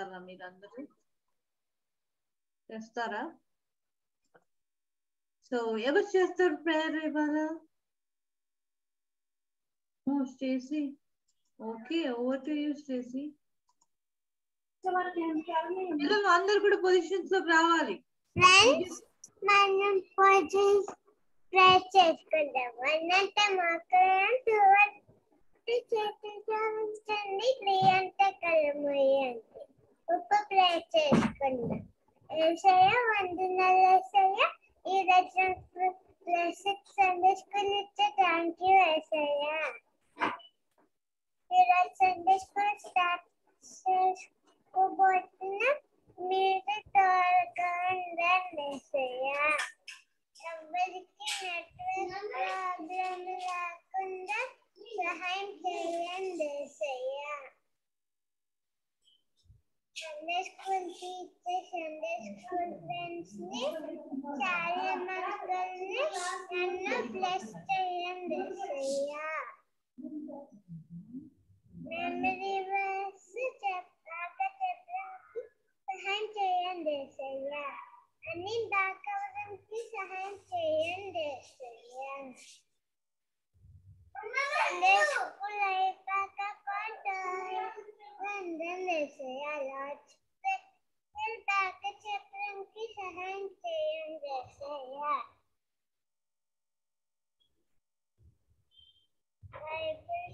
చేస్తారా మీరందరూ చేస్తారా సో ఎవరు చేస్తారు ప్రేయర్ ఇవాళ ఓ Stacy okay over to you Stacy పిల్లలు అందరు కూడా పొజిషన్స్ లోకి రావాలి ఫ్రెండ్స్ మనం పొజిషన్ ప్రే చేసుకుందాం అన్నంత మాకు చేతులు చూపించండి ప్రే అంటే కలమయ్యండి ఉప్పు ప్రే చేసుకుందాం ఏసయ్య వందనాలు ఏసయ్య ఈ రోజు ప్లస్ సండే స్కూల్ ఇచ్చే థ్యాంక్ యూ ఏసయ్య ఈ రోజు సండే స్కూల్ స్టార్ట్ చేసుకోబోతున్నా మీరు త్వరగా ఉండండి ఏసయ్య ఎవరికి నెట్వర్క్ ప్రాబ్లం రాకుండా సహాయం చేయండి Yesayya Sunday school teacher Sunday school friends ని చాలా మంత్రుల్ని నన్ను బ్లెస్ చేయండి ఏసయ్య మెమరీ వర్స్ చెప్పాక చెప్పడానికి సహాయం చేయండి ఏసయ్య అన్ని దాకవడానికి సహాయం చేయండి ఏసయ్య సండే స్కూల్ అయిపోయాక కొంటాయి వందలు ఏసయ్య లార్జ్ దాక చెప్పడానికి సహాయం చేయండి ఏసయ్య బైబిల్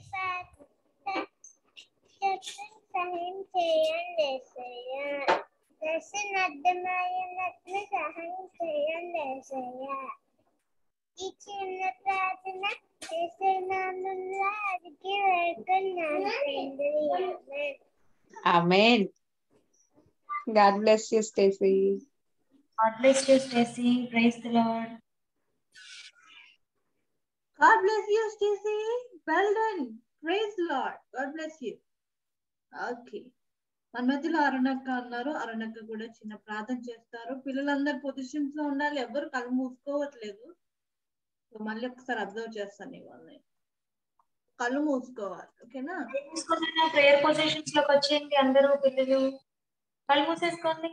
సహాయం చేయండి ఏసయ్య దర్శన అర్థమయ్యేటట్లు సహాయం చేయండి ఏసయ్య ఈ చిన్న ప్రార్థన ఏసై నామంలో అడిగి వేడుకున్నాను తండ్రి amen. Amen. God bless you, Stacy. God bless you, Stacy. Praise the Lord. God bless you, Stacy. Well done. Praise the Lord. God bless you. Okay మన మధ్యలో అరుణక్క ఉన్నారు అరుణక్క కూడా చిన్న ప్రార్థన చేస్తారు పిల్లలందరూ పొజిషన్స్ లో ఉండాలి ఎవరు కళ్ళు మూసుకోవట్లేదు సో మళ్ళీ ఒకసారి అబ్జర్వ్ చేస్తాను ఇవాళ కళ్ళు మూసుకోవాలి ఓకేనా ప్రేయర్ పొజిషన్స్ లోకి వచ్చేయండి అందరూ పిల్లలు కళ్ళు మూసేసుకోండి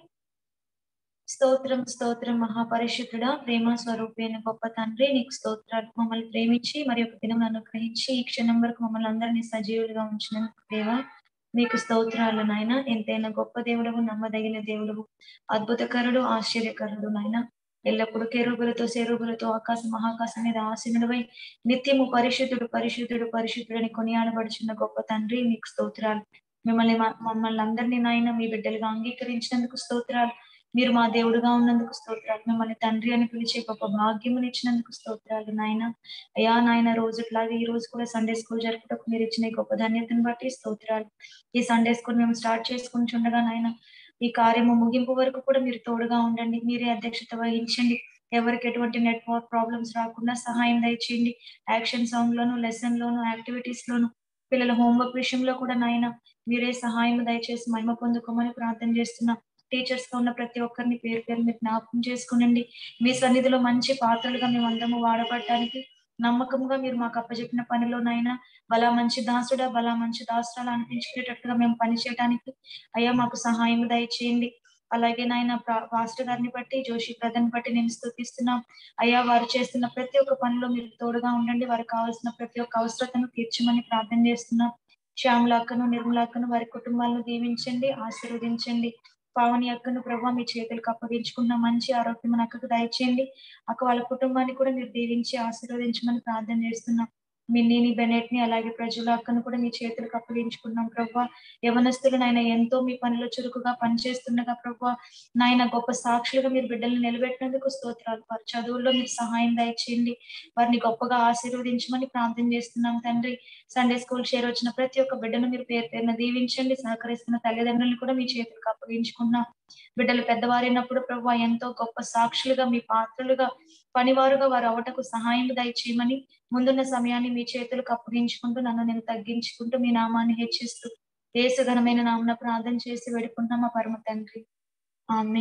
స్తోత్రం స్తోత్రం మహాపరిశుద్ధుడా ప్రేమ స్వరూపైన గొప్ప తండ్రి నీకు స్తోత్రాలు మమ్మల్ని ప్రేమించి మరి ఒక దినం అనుగ్రహించి ఈ క్షణం వరకు మమ్మల్ని అందరినీ సజీవులుగా ఉంచినందుకు దేవా నీకు స్తోత్రాలు నాయన ఎంతైనా గొప్ప దేవుడవు నమ్మదగిన దేవుడవు అద్భుతకరుడు ఆశ్చర్యకరుడు నాయన ఎల్లప్పుడూ కెరూబులతో శరూబులతో ఆకాశ మహాకాశం మీద ఆసీనుడివై నిత్యము పరిశుద్ధుడు పరిశుద్ధుడు పరిశుద్ధుడని కొనియాడబడుచున్న గొప్ప తండ్రి మీకు స్తోత్రాలు మిమ్మల్ని మా- మమ్మల్ని అందరినీ నాయన మీ బిడ్డలుగా అంగీకరించినందుకు స్తోత్రాలు మీరు మా దేవుడుగా ఉన్నందుకు స్తోత్రాలు మిమ్మల్ని తండ్రి అని పిలిచే గొప్ప భాగ్యముని ఇచ్చినందుకు స్తోత్రాలు నాయన అయ్యా నాయన రోజుట్లాగా ఈ రోజు కూడా సండే స్కూల్ జరుపుటకు మీరు ఇచ్చిన ఈ గొప్ప ధన్యతను బట్టి స్తోత్రాలు ఈ సండే స్కూల్ మేము స్టార్ట్ చేసుకుని చుండగా నాయన ఈ కార్యము ముగింపు వరకు కూడా మీరు తోడుగా ఉండండి మీరే అధ్యక్షత వహించండి ఎవరికి ఎటువంటి నెట్వర్క్ ప్రాబ్లమ్స్ రాకుండా సహాయం దయచేయండి యాక్షన్ సాంగ్ లోను లెసన్ లోను యాక్టివిటీస్ లోను పిల్లల హోంవర్క్ విషయంలో కూడా నాయన మీరే సహాయం దయచేసి మహిమ పొందుకోమని ప్రార్థన చేస్తున్నా టీచర్స్ గా ఉన్న ప్రతి ఒక్కరిని పేరు పేరు మీరు జ్ఞాపకం చేసుకునండి మీ సన్నిధిలో మంచి పాత్రలుగా మేము అందరము వాడబడటానికి నమ్మకంగా మీరు మాకు అప్పచెప్పిన పనిలోనైనా బలా మంచి దాసుడా బలా మంచి దాసురాలు అనిపించుకునేటట్టుగా మేము పని చేయడానికి అయ్యా మాకు సహాయం దయచేయండి అలాగే నాయన పాస్టర్ గారిని బట్టి జోషి ప్రధాని బట్టి నేను స్థుతిస్తున్నాం అయ్యా వారు చేస్తున్న ప్రతి ఒక్క పనిలో మీరు తోడుగా ఉండండి వారికి కావాల్సిన ప్రతి ఒక్క అవసరతను తీర్చమని ప్రార్థన చేస్తున్నాం శ్యామల అక్కను నిర్మల అక్కను వారి కుటుంబాలను దీవించండి ఆశీర్వదించండి పావని అక్కను ప్రభావ మీ చేతులకు అప్పగించుకున్న మంచి ఆరోగ్యం మన అక్కకు దయచేయండి అక్క వాళ్ళ కుటుంబాన్ని కూడా మీరు దీవించి ఆశీర్వదించమని ప్రార్థన చేస్తున్నాం మిన్నీని బెనెట్ ని అలాగే ప్రజల అక్కను కూడా మీ చేతులకు అప్పగించుకున్నాం ప్రభా యవనస్తులు నాయన ఎంతో మీ పనిలో చురుకుగా పనిచేస్తుండగా ప్రభా నాయన గొప్ప సాక్షులుగా మీరు బిడ్డల్ని నిలబెట్టినందుకు స్తోత్రాలు వారి చదువుల్లో మీరు సహాయం దయచేయండి వారిని గొప్పగా ఆశీర్వదించమని ప్రార్థన చేస్తున్నాం తండ్రి సండే స్కూల్ షేర్ వచ్చిన ప్రతి ఒక్క బిడ్డను మీరు పేరు పేరున దీవించండి సహకరిస్తున్న తల్లిదండ్రులను కూడా మీ చేతులకు అప్పగించుకున్నాం బిడ్డలు పెద్దవారైనప్పుడు ప్రభు ఎంతో గొప్ప సాక్షులుగా మీ పాత్రలుగా పనివారుగా వారు అవటకు సహాయం దయచేయమని ముందున్న సమయాన్ని మీ చేతులకు అప్పగించుకుంటూ నన్ను నేను తగ్గించుకుంటూ మీ నామాన్ని హెచ్చిస్తూ దేశఘనమైన నామన ప్రార్థన చేసి వేడుకుంటున్నాం మా పరమ తండ్రి ఆమె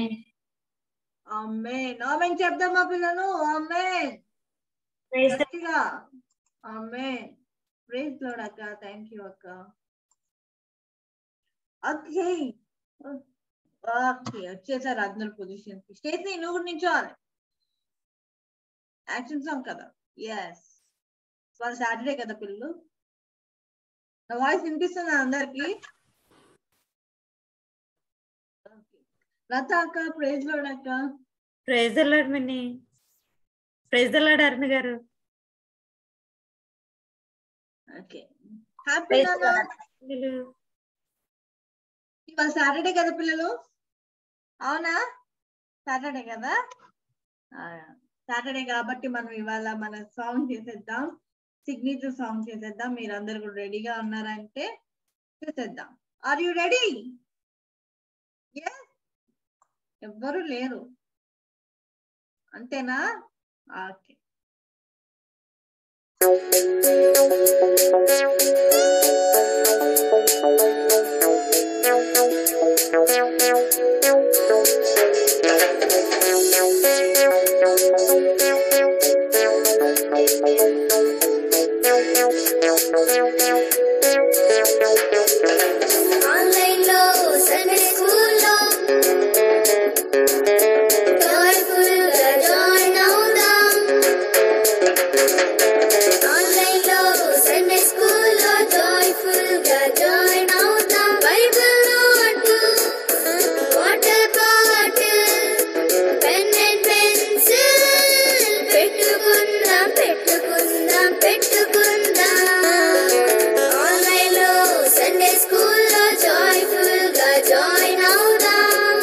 ఆమెన్ ఆమెన్ చెప్దామా పిల్లలు ఆమెన్ గట్టిగా ఆమెన్ ప్రైజ్ లోడ్ అక్క థ్యాంక్ యూ అక్క ఓకే ఓకే వచ్చేసారు అందరు పొజిషన్ స్టేసీ నువ్వు కూడా నించోవాలి యాక్షన్ సాంగ్ కదా ఎస్ వాళ్ళ సాటర్డే కదా పిల్లలు నా వాయిస్ వినిపిస్తుందా అందరికి లత అక్క ప్రైజ్ లోడ్ అక్క praise the Lord Minni praise the Lord Arun garu okay happy Praise నాన్న God. పిల్లలు ఇవాళ సాటర్డే కదా పిల్లలు అవునా సాటర్డే కదా సాటర్డే కాబట్టి మనం ఇవాళ మన సాంగ్ చేసేద్దాం సిగ్నేచర్ సాంగ్ చేసేద్దాం మీరందరూ కూడా రెడీగా ఉన్నారంటే చేసేద్దాం ఆర్ యు రెడీ ఎవ్వరు లేరు అంతేనా ఓకే ఆన్లైన్లో సండే స్కూల్లో జాయ్ఫుల్గా జాయిన్ అవుదాం ఆన్లైన్లో సండే స్కూల్లో జాయ్ఫుల్గా జాయిన్ అవుదాం Bible note water bottle pen and pencil పెట్టుకుందాం పెట్టుకుందాం పెట్టుకుందాం ఆన్లైన్లో సండే స్కూల్లో జాయ్ఫుల్గా జాయిన్ అవుదాం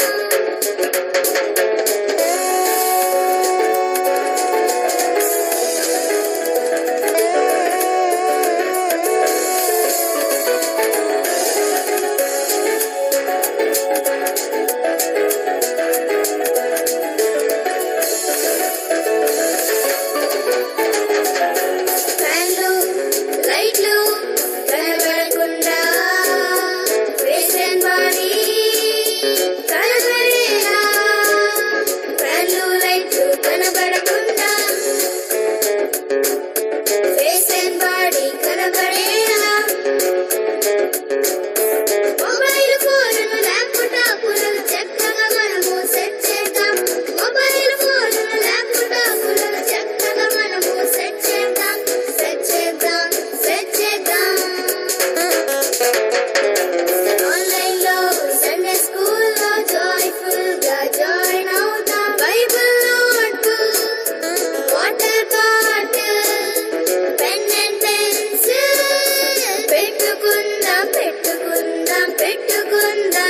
ఫ్యాన్లు లైట్లు కనబడకుండా ఫేస్ అండ్ బాడీ కనబడేలా ఫ్యాన్లు లైట్లు కనబడకుండా ఫేస్ అండ్ బాడీ కనబడేలా మొబైల్ ఫోన్లు ల్యాప్టాప్లను చక్కగా మనము సెట్ చేద్దాం మొబైల్ ఫోన్లు ల్యాప్టాప్లను చక్కగా మనము సెట్ చేద్దాం సెట్ చేద్దాం సెట్ చేద్దాం ఆన్లైన్ లో సండే స్కూల్లో జాయ్ఫుల్ గా జాయిన్ అవుతాం Bible note water bottle pen and pencil పెట్టుకుందాం పెట్టుకుందాం పెట్టుకుందాం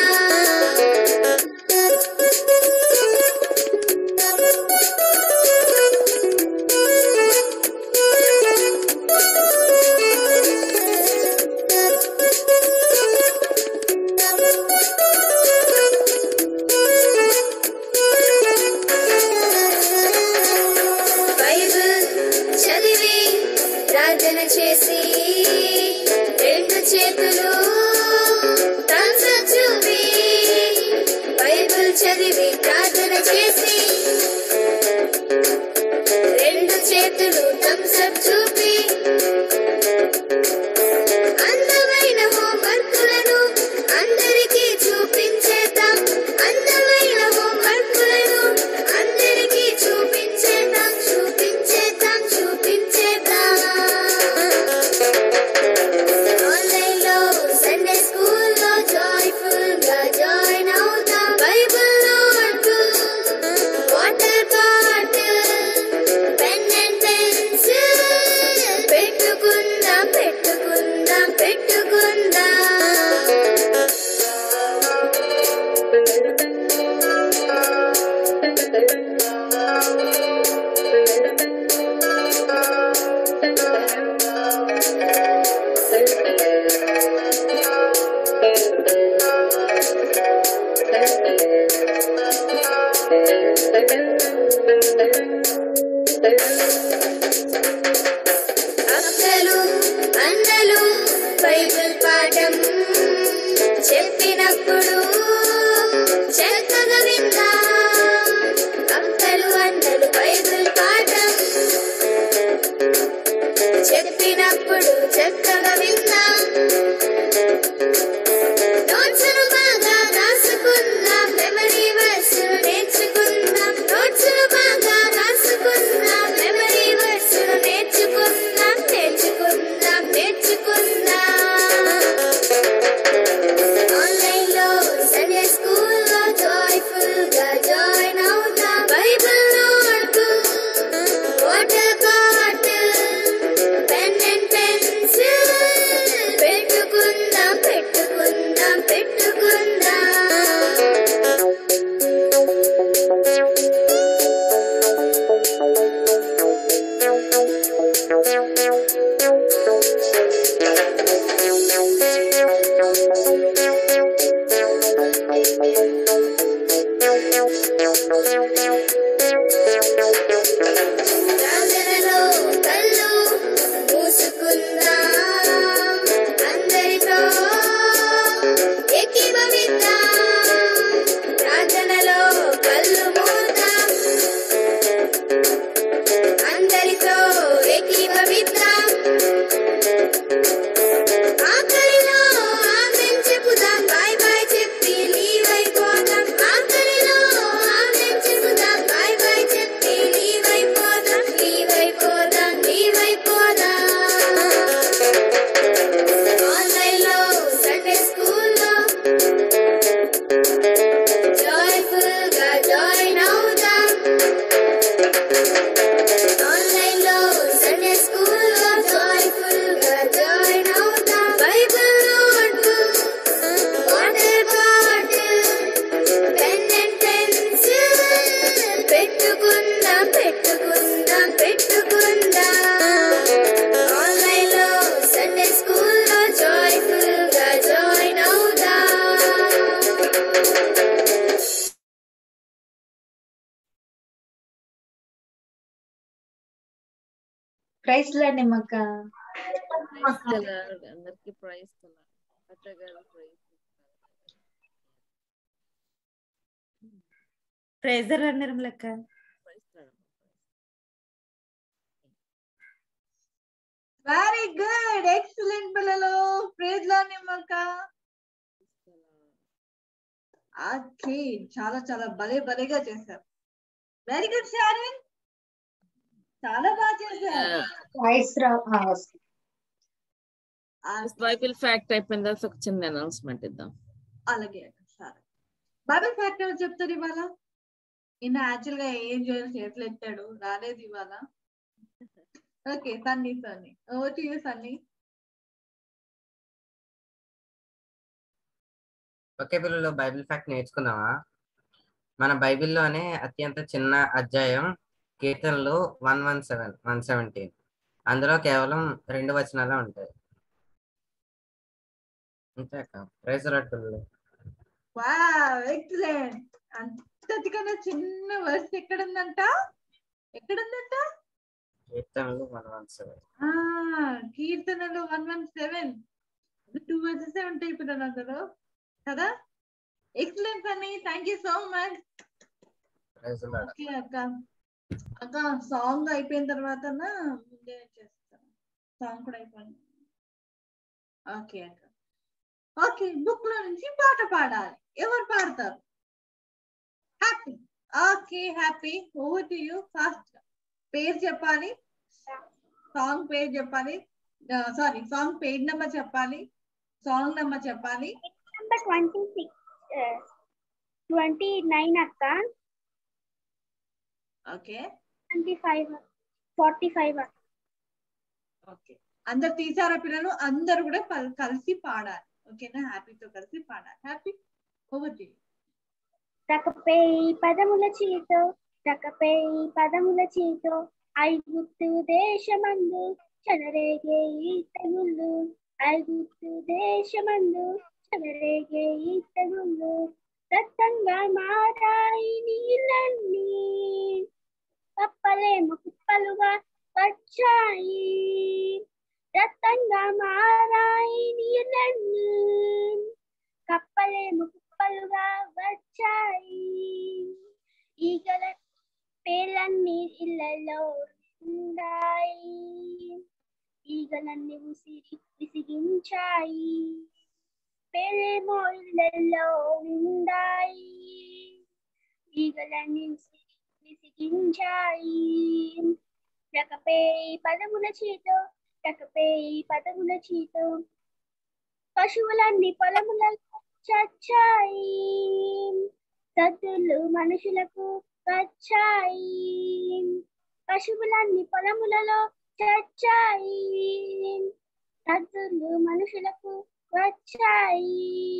బైబిల్ చదివి ప్రార్థన చేసి రెండు చేతులు తంస చూపి బైబిల్ చదివి ప్రార్థన చేసి రెండు చేతులు థమ్సప్ చూపి అందమైన హోంవర్కులను అందరికీ చూపించేద్దాం అందమైన హోంవర్కులను అందరికీ చూపించేద్దాం చూపించేద్దాం చూపించేద్దాం ఆన్లైన్ లో సండే స్కూల్లో జాయ్ఫుల్ గా జాయిన్ అవుతాం Bible note water bottle pen and pencil పెట్టుకుందాం పెట్టుకుందాం పెట్టుకుందాం అక్కలు అన్నలు బైబిల్ పాఠం చెప్పినప్పుడు చక్కగా విందా అక్కలు అన్నలు బైబిల్ పాఠం చెప్పినప్పుడు చక్కగా విందా నోట్స్ను బాగా రాసుకో ప్రార్థనలో కళ్ళు మూసుకుందాం అందరితో ఏకీభవిద్దాం ప్రార్థనలో కళ్ళు మూద్దాం అందరితో ఏకీభవిద్దాం ఆఖరిలో ఆమెన్ చెప్పుదాం బాయ్ బాయ్ చెప్పి లీవ్ అయిపోదాం ఆఖరిలో ఆమెన్ చెప్పుదాం బాయ్ బాయ్ చెప్పి లీవ్ అయిపోదాం లీవ్ అయిపోదాం లీవ్ అయిపోదాం ఆన్లైన్లో సండే స్కూల్లో జాయ్ఫుల్ గా జాయిన్ అవుదాం ఆన్లైన్లో సండే స్కూల్లో జాయ్ఫుల్ గా జాయిన్ అవుదాం Bible notebook water bottle pen and pencil పెట్టుకుందాం పెట్టుకుందాం పెట్టుకుందాం ఆన్లైన్లో సండే స్కూల్లో జాయ్ఫుల్ గా జాయిన్ అవుదాం ప్రైజ్ లో నిమ్మక్క అందరికి ప్రైజ్ అత్త గారు ప్రైజ్ ప్రైజ్ లాడ్ నిర్మలక్క వెరీ గుడ్ ఎక్సలెంట్ పిల్లలు ప్రేజ్ లో నిమ్మక్క ఓకే చాలా చాలా భలే భలేగా చేశారు వెరీ గుడ్ షారన్ చాలా బాగా చేశారు వాయిస్ రా ఆ, వస్తుంది. బైబిల్ ఫ్యాక్ట్ అయిపోయిన తర్వాత ఒక చిన్న అనౌన్స్మెంట్ ఇద్దాం అలాగే సరే బైబిల్ ఫ్యాక్ట్ ఎవరు చెప్తారు ఇవాళ ఈయన యాక్చువల్ గా ఏం చేయాలి చేతులు ఎత్తాడు రాలేదు ఇవాళ okay Sunny Sunny oh to you Sunny okay పిల్లలు బైబిల్ ఫ్యాక్ట్ నేర్చుకుందామా మన బైబిల్లోనే అత్యంత చిన్న అధ్యాయం కీర్తనలు one one seven one seventeen అందులో కేవలం రెండు వచనాలే ఉంటాయి అంతే అక్క ప్రైజ్ రాట్ పిల్లలు వావ్ ఎక్సలెంట్ అంతటికన్నా చిన్న వర్స్ ఎక్కడుందంట ఎక్కడుందంట కీర్తనలు వన్ వన్ సెవెన్ ఆ కీర్తనలు one one seven two verses ఉంటాయి పిల్లలు అందులో కదా ఎక్సలెంట్ అని thank you so much praise Lord okay అక్క అక్క సాంగ్ అయిపోయిన తర్వాత ముందే చేస్తాను సాంగ్ కూడా అయిపోయింది ఓకే అక్క ఓకే బుక్ లో నుంచి పాట పాడాలి ఎవరు పాడతారు happy okay happy over to you first పేరు చెప్పాలి సాంగ్ పేరు చెప్పాలి సారీ సాంగ్ పేజ్ నెంబర్ చెప్పాలి సాంగ్ నెంబర్ చెప్పాలి number 26 uh, 29 అక్క ఓకే 25 45 అక్క ఓకే అందరు తీసారా పిల్లలు అందరు కూడా పల్- కలిసి పాడాలి ఓకేనా హ్యాపీతో కలిసి పాడాలి హ్యాపీ ఓవర్ టు రకపై పదముల చీతో రకపై పదముల చీతో ఐగుప్తు దేశమందు చెలరేగే ఈ తెగుళ్ళు ఐగుప్తు దేశమందు చెలరేగే ఈ తెగుళ్ళు రక్తంగా మారాయి నీళ్ళన్నీ కప్పలేము కుప్పలుగా వచ్చాయి రక్తంగా మారాయి నీళ్ళన్నీ కప్పలేము కుప్పలుగా వచ్చాయి ఈగల పేర్లన్నీ ఇళ్లలో ఉన్నాయి ఈగలన్నీ ఉసిరి విసిగించాయి పేర్లేమో ఇళ్లలో ఉన్నాయి ఈగలన్నీ ఉసిరి విసిగించాయి రకపే పదముల చేతో రకపే పదముల చేతో పశువులన్నీ పొలములకు చచ్చాయి సద్దులు మనుషులకు వచ్చాయి పశువులన్నీ పొలములలో చచ్చాయి సద్దులు మనుషులకు వచ్చాయి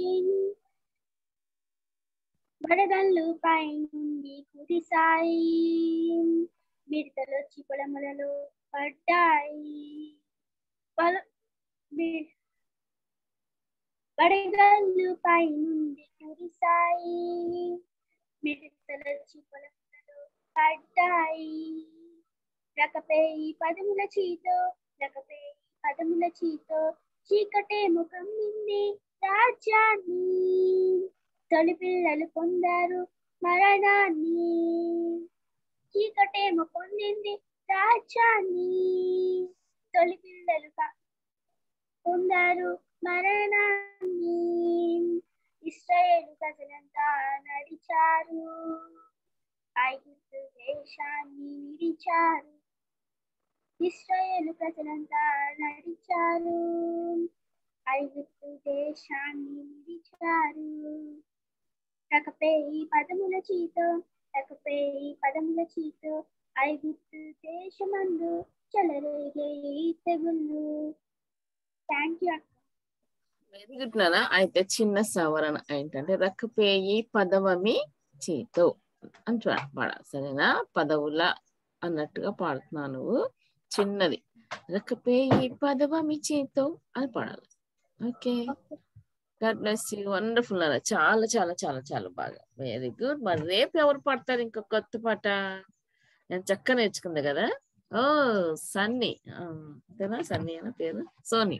వడగళ్ళు పైనుండి కురిసాయి మిడతలు వచ్చి పొలములలో పడ్డాయి పొల- మి- వడగళ్ళు పైనుండి కురిసాయి మిడతలొచ్చి పొలంలో పడ్డాయి రకపేయి పదముల చీతో రకపేయి పదముల చీతో చీకటే ముఖం నింది రాజ్యాన్ని తొలి పిల్లలు పొందారు మరణాన్ని చీకటేమో పొందింది రాజ్యాన్ని తొలి పిల్లలు కా- పొందారు మరణాన్ని ఇస్రాయేలు ప్రజలంతా నడిచారు ఐగుప్తు దేశాన్ని విడిచారు ఇస్రాయేలు ప్రజలంతా నడిచారు ఐగుప్తు దేశాన్ని విడిచారు రకపేయి పదముల చీతో రకపేయి పదముల చీతో ఐగుప్తు దేశమందు చెలరేగే ఈ తెగుళ్ళు థ్యాంక్ యూ అక్క వెరీ గుడ్ నాన్న అయితే చిన్న సవరణ ఏంటంటే రక్కపేయి పదవమి చేతో అని చూ- పాడాలి సరేనా పదవుల అన్నట్టుగా పాడుతున్నావు నువ్వు చిన్నది రక్కపేయి పదవమి చేతో అని పాడాలి okay God bless you wonderful నాన్న చాలా చాలా చాలా చాలా బాగా వెరీ గుడ్ మరి రేపు ఎవరు పాడతారు ఇంకో కొత్త పాట నేను చక్కగా నేర్చుకుంది కదా ఓ సన్నీ ఆ, అంతేనా సన్నీ అన్న పేరు సోనీ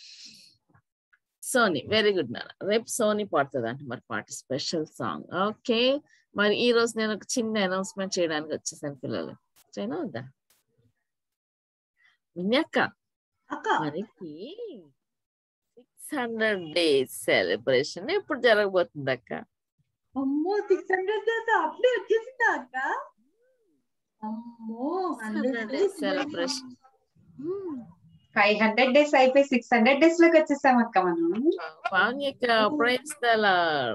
సోనీ వెరీ గుడ్ నాన్న రేపు సోనీ పాడుతుంది అంటే మరి పాట స్పెషల్ సాంగ్ ఓకే మరి ఈ రోజు నేను ఒక చిన్న అనౌన్స్మెంట్ చేయడానికి వచ్చేసాను పిల్లలు చేయనా వద్దా మిన్ని అక్క అక్క మనకి సిక్స్ హండ్రెడ్ డేస్ సెలబ్రేషన్ ఎప్పుడు జరగబోతుంది అక్క అమ్మో సిక్స్ హండ్రెడ్ దాకా అప్పుడే వచ్చేసిందా అక్క అమ్మో hundred days celebration five hundred days అయిపోయి సిక్స్ హండ్రెడ్ డేస్ లోకి వచ్చేసాం అక్క మనం పావని అక్క ప్రైజ్ దలా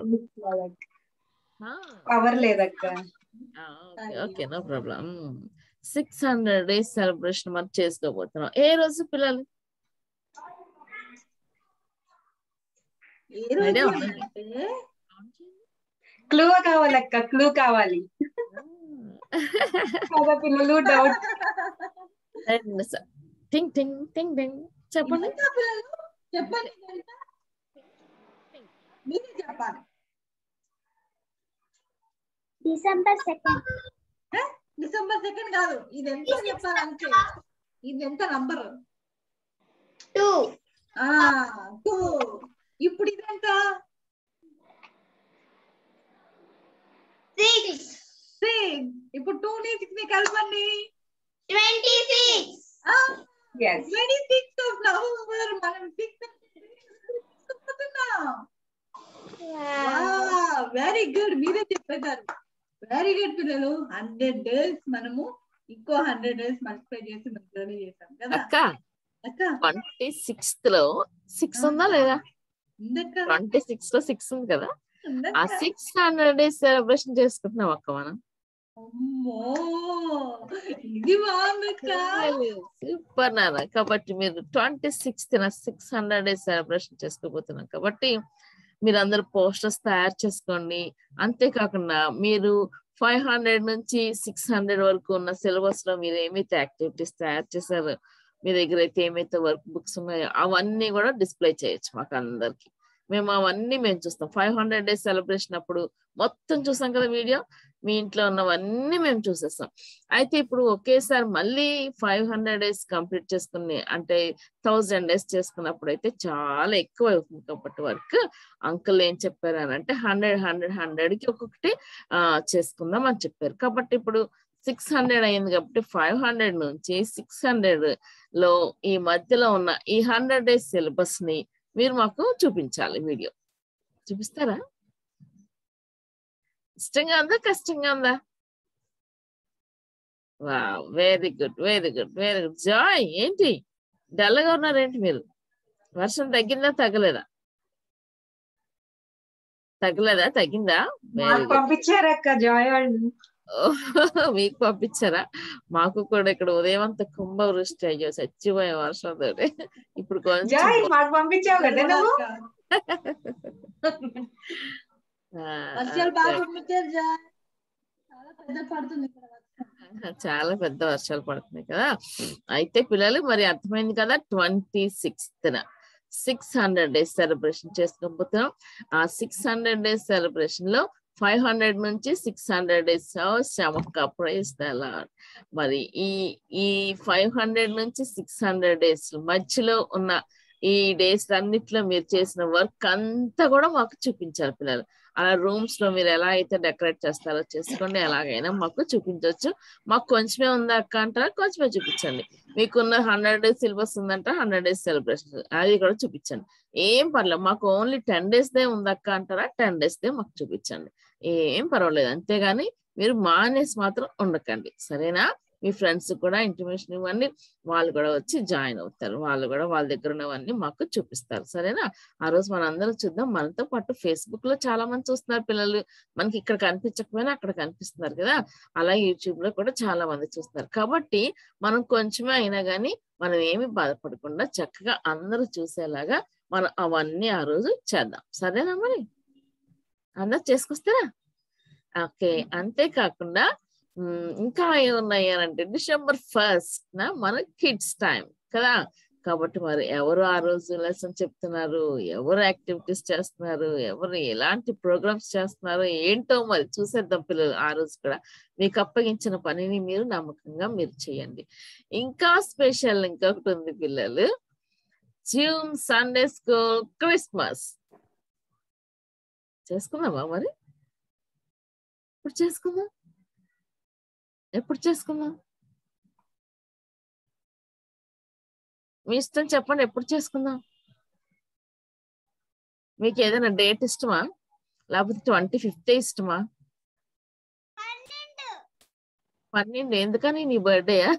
పవర్ లేదక్క okay okay no problem six hundred days celebration మనం చేసుకోబోతున్నాం ఏ రోజు పిల్లలు ఏ రోజు ఐడియా ఉందా? అంటే క్లూ కావాలక్క క్లూ కావాలి కదా పిల్లలు డౌట్ టింగ్ టింగ్ టింగ్ టింగ్ చెప్పండి ఇదంతా పిల్లలు చెప్పండి ఇదంతా. మీరే చెప్పాలి డిసెంబర్ సెకండ్ ఏ? డిసెంబర్ సెకండ్ కాదు ఇది ఎంత చెప్పాలి అంతే ఇది ఎంత నంబర్ టూ ఆ టూ ఇప్పుడు ఇదెంత సిక్స్ సిక్స్ ఇప్పుడు టూ ని సిక్స్ ని కలపండి twenty six yes twenty six of November మనం సిక్స్ వెరీ గుడ్ మీరే చెప్పేశారు వెరీ గుడ్ పిల్లలు హండ్రెడ్ డేస్ మనము ఇంకో హండ్రెడ్ డేస్ మల్టిప్లై చేసి మనం జర్నీ చేసాం కదా అక్క అక్క ట్వంటీ సిక్స్త్ లో సిక్స్ ఉందా లేదా ఉందక్క ట్వంటీ సిక్స్ లో సిక్స్ ఉంది కదా ఆ ఉందక్క సిక్స్ హండ్రెడ్ డేస్ సెలబ్రేషన్ చేసుకుంటున్నాం అక్క మనం అమ్మో ఇది బాగుందక్క సూపర్ నాన్న కాబట్టి మీరు twenty sixth six hundred days celebration చేసుకోబోతున్నాం కాబట్టి మీరు అందరు పోస్టర్స్ తయారు చేసుకోండి అంతేకాకుండా మీరు ఫైవ్ హండ్రెడ్ నుంచి సిక్స్ హండ్రెడ్ వరకు ఉన్న సిలబస్ లో మీరు ఏమైతే యాక్టివిటీస్ తయారు చేశారో మీ దగ్గర అయితే ఏమైతే వర్క్ బుక్స్ ఉన్నాయో అవన్నీ కూడా డిస్ప్లే చేయొచ్చు మాకు అందరికి మేము అవన్నీ మేము చూస్తాం ఫైవ్ హండ్రెడ్ డేస్ సెలబ్రేషన్ అప్పుడు మొత్తం చూసాం కదా వీడియో మీ ఇంట్లో ఉన్నవన్నీ మేము చూసేస్తాం అయితే ఇప్పుడు ఒకేసారి మళ్ళీ ఫైవ్ హండ్రెడ్ డేస్ కంప్లీట్ చేసుకుని అంటే థౌజండ్ డేస్ చేసుకున్నప్పుడు అయితే చాలా ఎక్కువ అవుతుంది కాబట్టి వర్క్ అంకుల్ ఏం చెప్పారు అని అంటే హండ్రెడ్ హండ్రెడ్ హండ్రెడ్ కి ఒక్కొక్కటి ఆ చేసుకుందాం అని చెప్పారు కాబట్టి ఇప్పుడు సిక్స్ హండ్రెడ్ అయింది కాబట్టి ఫైవ్ హండ్రెడ్ నుంచి సిక్స్ హండ్రెడ్ లో ఈ మధ్యలో ఉన్న ఈ హండ్రెడ్ డేస్ సిలబస్ ని మీరు మాకు చూపించాలి వీడియో చూపిస్తారా ఇష్టంగా ఉందా కష్టంగా ఉందా వా very good very good very good joy ఏంటి డల్గా ఉన్నారేంటి మీరు వర్షం తగ్గిందా తగ్గలేదా తగ్గలేదా తగ్గిందా వెరీ మాకు గుడ్ పంపించారక్క జాయ్ వాళ్ళు మీకు పంపించారా మాకు కూడా ఇక్కడ ఉదయం అంతా కుంభవృష్టి అయ్యో చచ్చిపోయే వర్షం ఇప్పుడు కొంచెం జాయ్ మాకు పంపించావు కదా నువ్వు ఆ, వర్షాలు అదే. బాగా పంపించారు జా చాలా పెద్ద పడుతుంది ఇక్కడ వర్షం చాలా పెద్ద వర్షాలు పడుతున్నాయి కదా అయితే పిల్లలు మరి అర్థమైంది కదా twenty sixth six hundred days celebration చేసుకోబోతున్నాం ఆ సిక్స్ హండ్రెడ్ డేస్ సెలబ్రేషన్ లో ఫైవ్ హండ్రెడ్ నుంచి సిక్స్ హండ్రెడ్ డేస్ శమక్క ప్రైజ్ మరి ఈ ఈ ఫైవ్ హండ్రెడ్ నుంచి సిక్స్ హండ్రెడ్ డేస్ మధ్యలో ఉన్న ఈ డేస్ అన్నిట్లో మీరు చేసిన వర్క్ అంతా కూడా మాకు చూపించాలి పిల్లలు అలా రూమ్స్ లో మీరు ఎలా అయితే డెకరేట్ చేస్తారో చేసుకోండి ఎలాగైనా మాకు చూపించవచ్చు మాకు కొంచెమే ఉందా అక్క అంటారా కొంచెమే చూపించండి మీకున్న హండ్రెడ్ డేస్ సిలబస్ ఉందంట హండ్రెడ్ డేస్ సెలబ్రేషన్ అది కూడా చూపించండి ఏం పర్లేదు మాకు ఓన్లీ టెన్ డేస్ దే ఉందక్క అంటారా టెన్ డేస్ దే మాకు చూపించండి ఏం పర్వాలేదు అంతేగాని మీరు మానేసి మాత్రం ఉండకండి సరేనా మీ ఫ్రెండ్స్ కూడా ఇంటిమేషన్ ఇవ్వండి వాళ్ళు కూడా వచ్చి జాయిన్ అవుతారు వాళ్ళు కూడా వాళ్ళ దగ్గర ఉన్నవన్నీ మాకు చూపిస్తారు సరేనా ఆ రోజు మనం అందరం చూద్దాం మనతో పాటు ఫేస్బుక్ లో చాలా మంది చూస్తున్నారు పిల్లలు మనకి ఇక్కడ కనిపించకపోయినా అక్కడ కనిపిస్తున్నారు కదా అలా యూట్యూబ్ లో కూడా చాలా మంది చూస్తున్నారు కాబట్టి మనం కొంచెమే అయినా కానీ మనం ఏమి బాధపడకుండా చక్కగా అందరూ చూసేలాగా మనం అవన్నీ ఆ రోజు చేద్దాం సరేనా మరి అందరు చేసుకొస్తారా ఓకే అంతేకాకుండా ఉమ్, ఇంకా ఏమున్నాయి అని అంటే డిసెంబర్ ఫస్ట్ నా మన కిడ్స్ టైం కదా కాబట్టి మరి ఎవరు ఆ రోజు లెసన్ చెప్తున్నారు ఎవరు యాక్టివిటీస్ చేస్తున్నారు ఎవరు ఎలాంటి ప్రోగ్రామ్స్ చేస్తున్నారు ఏంటో మరి చూసేద్దాం పిల్లలు ఆ రోజు కూడా మీకు అప్పగించిన పనిని మీరు నమ్మకంగా మీరు చేయండి ఇంకా స్పెషల్ ఇంకొకటి ఉంది పిల్లలు జూన్ సండే స్కూల్ క్రిస్మస్ చేసుకుందామా మరి ఇప్పుడు చేసుకుందాం ఎప్పుడు చేసుకుందాం మీ ఇష్టం చెప్పండి ఎప్పుడు చేసుకుందాం మీకు ఏదైనా డేట్ ఇష్టమా లేకపోతే ట్వంటీ ఫిఫ్త్ ఇష్టమా పన్నెండు పన్నెండు ఎందుకని నీ బర్త్డేయా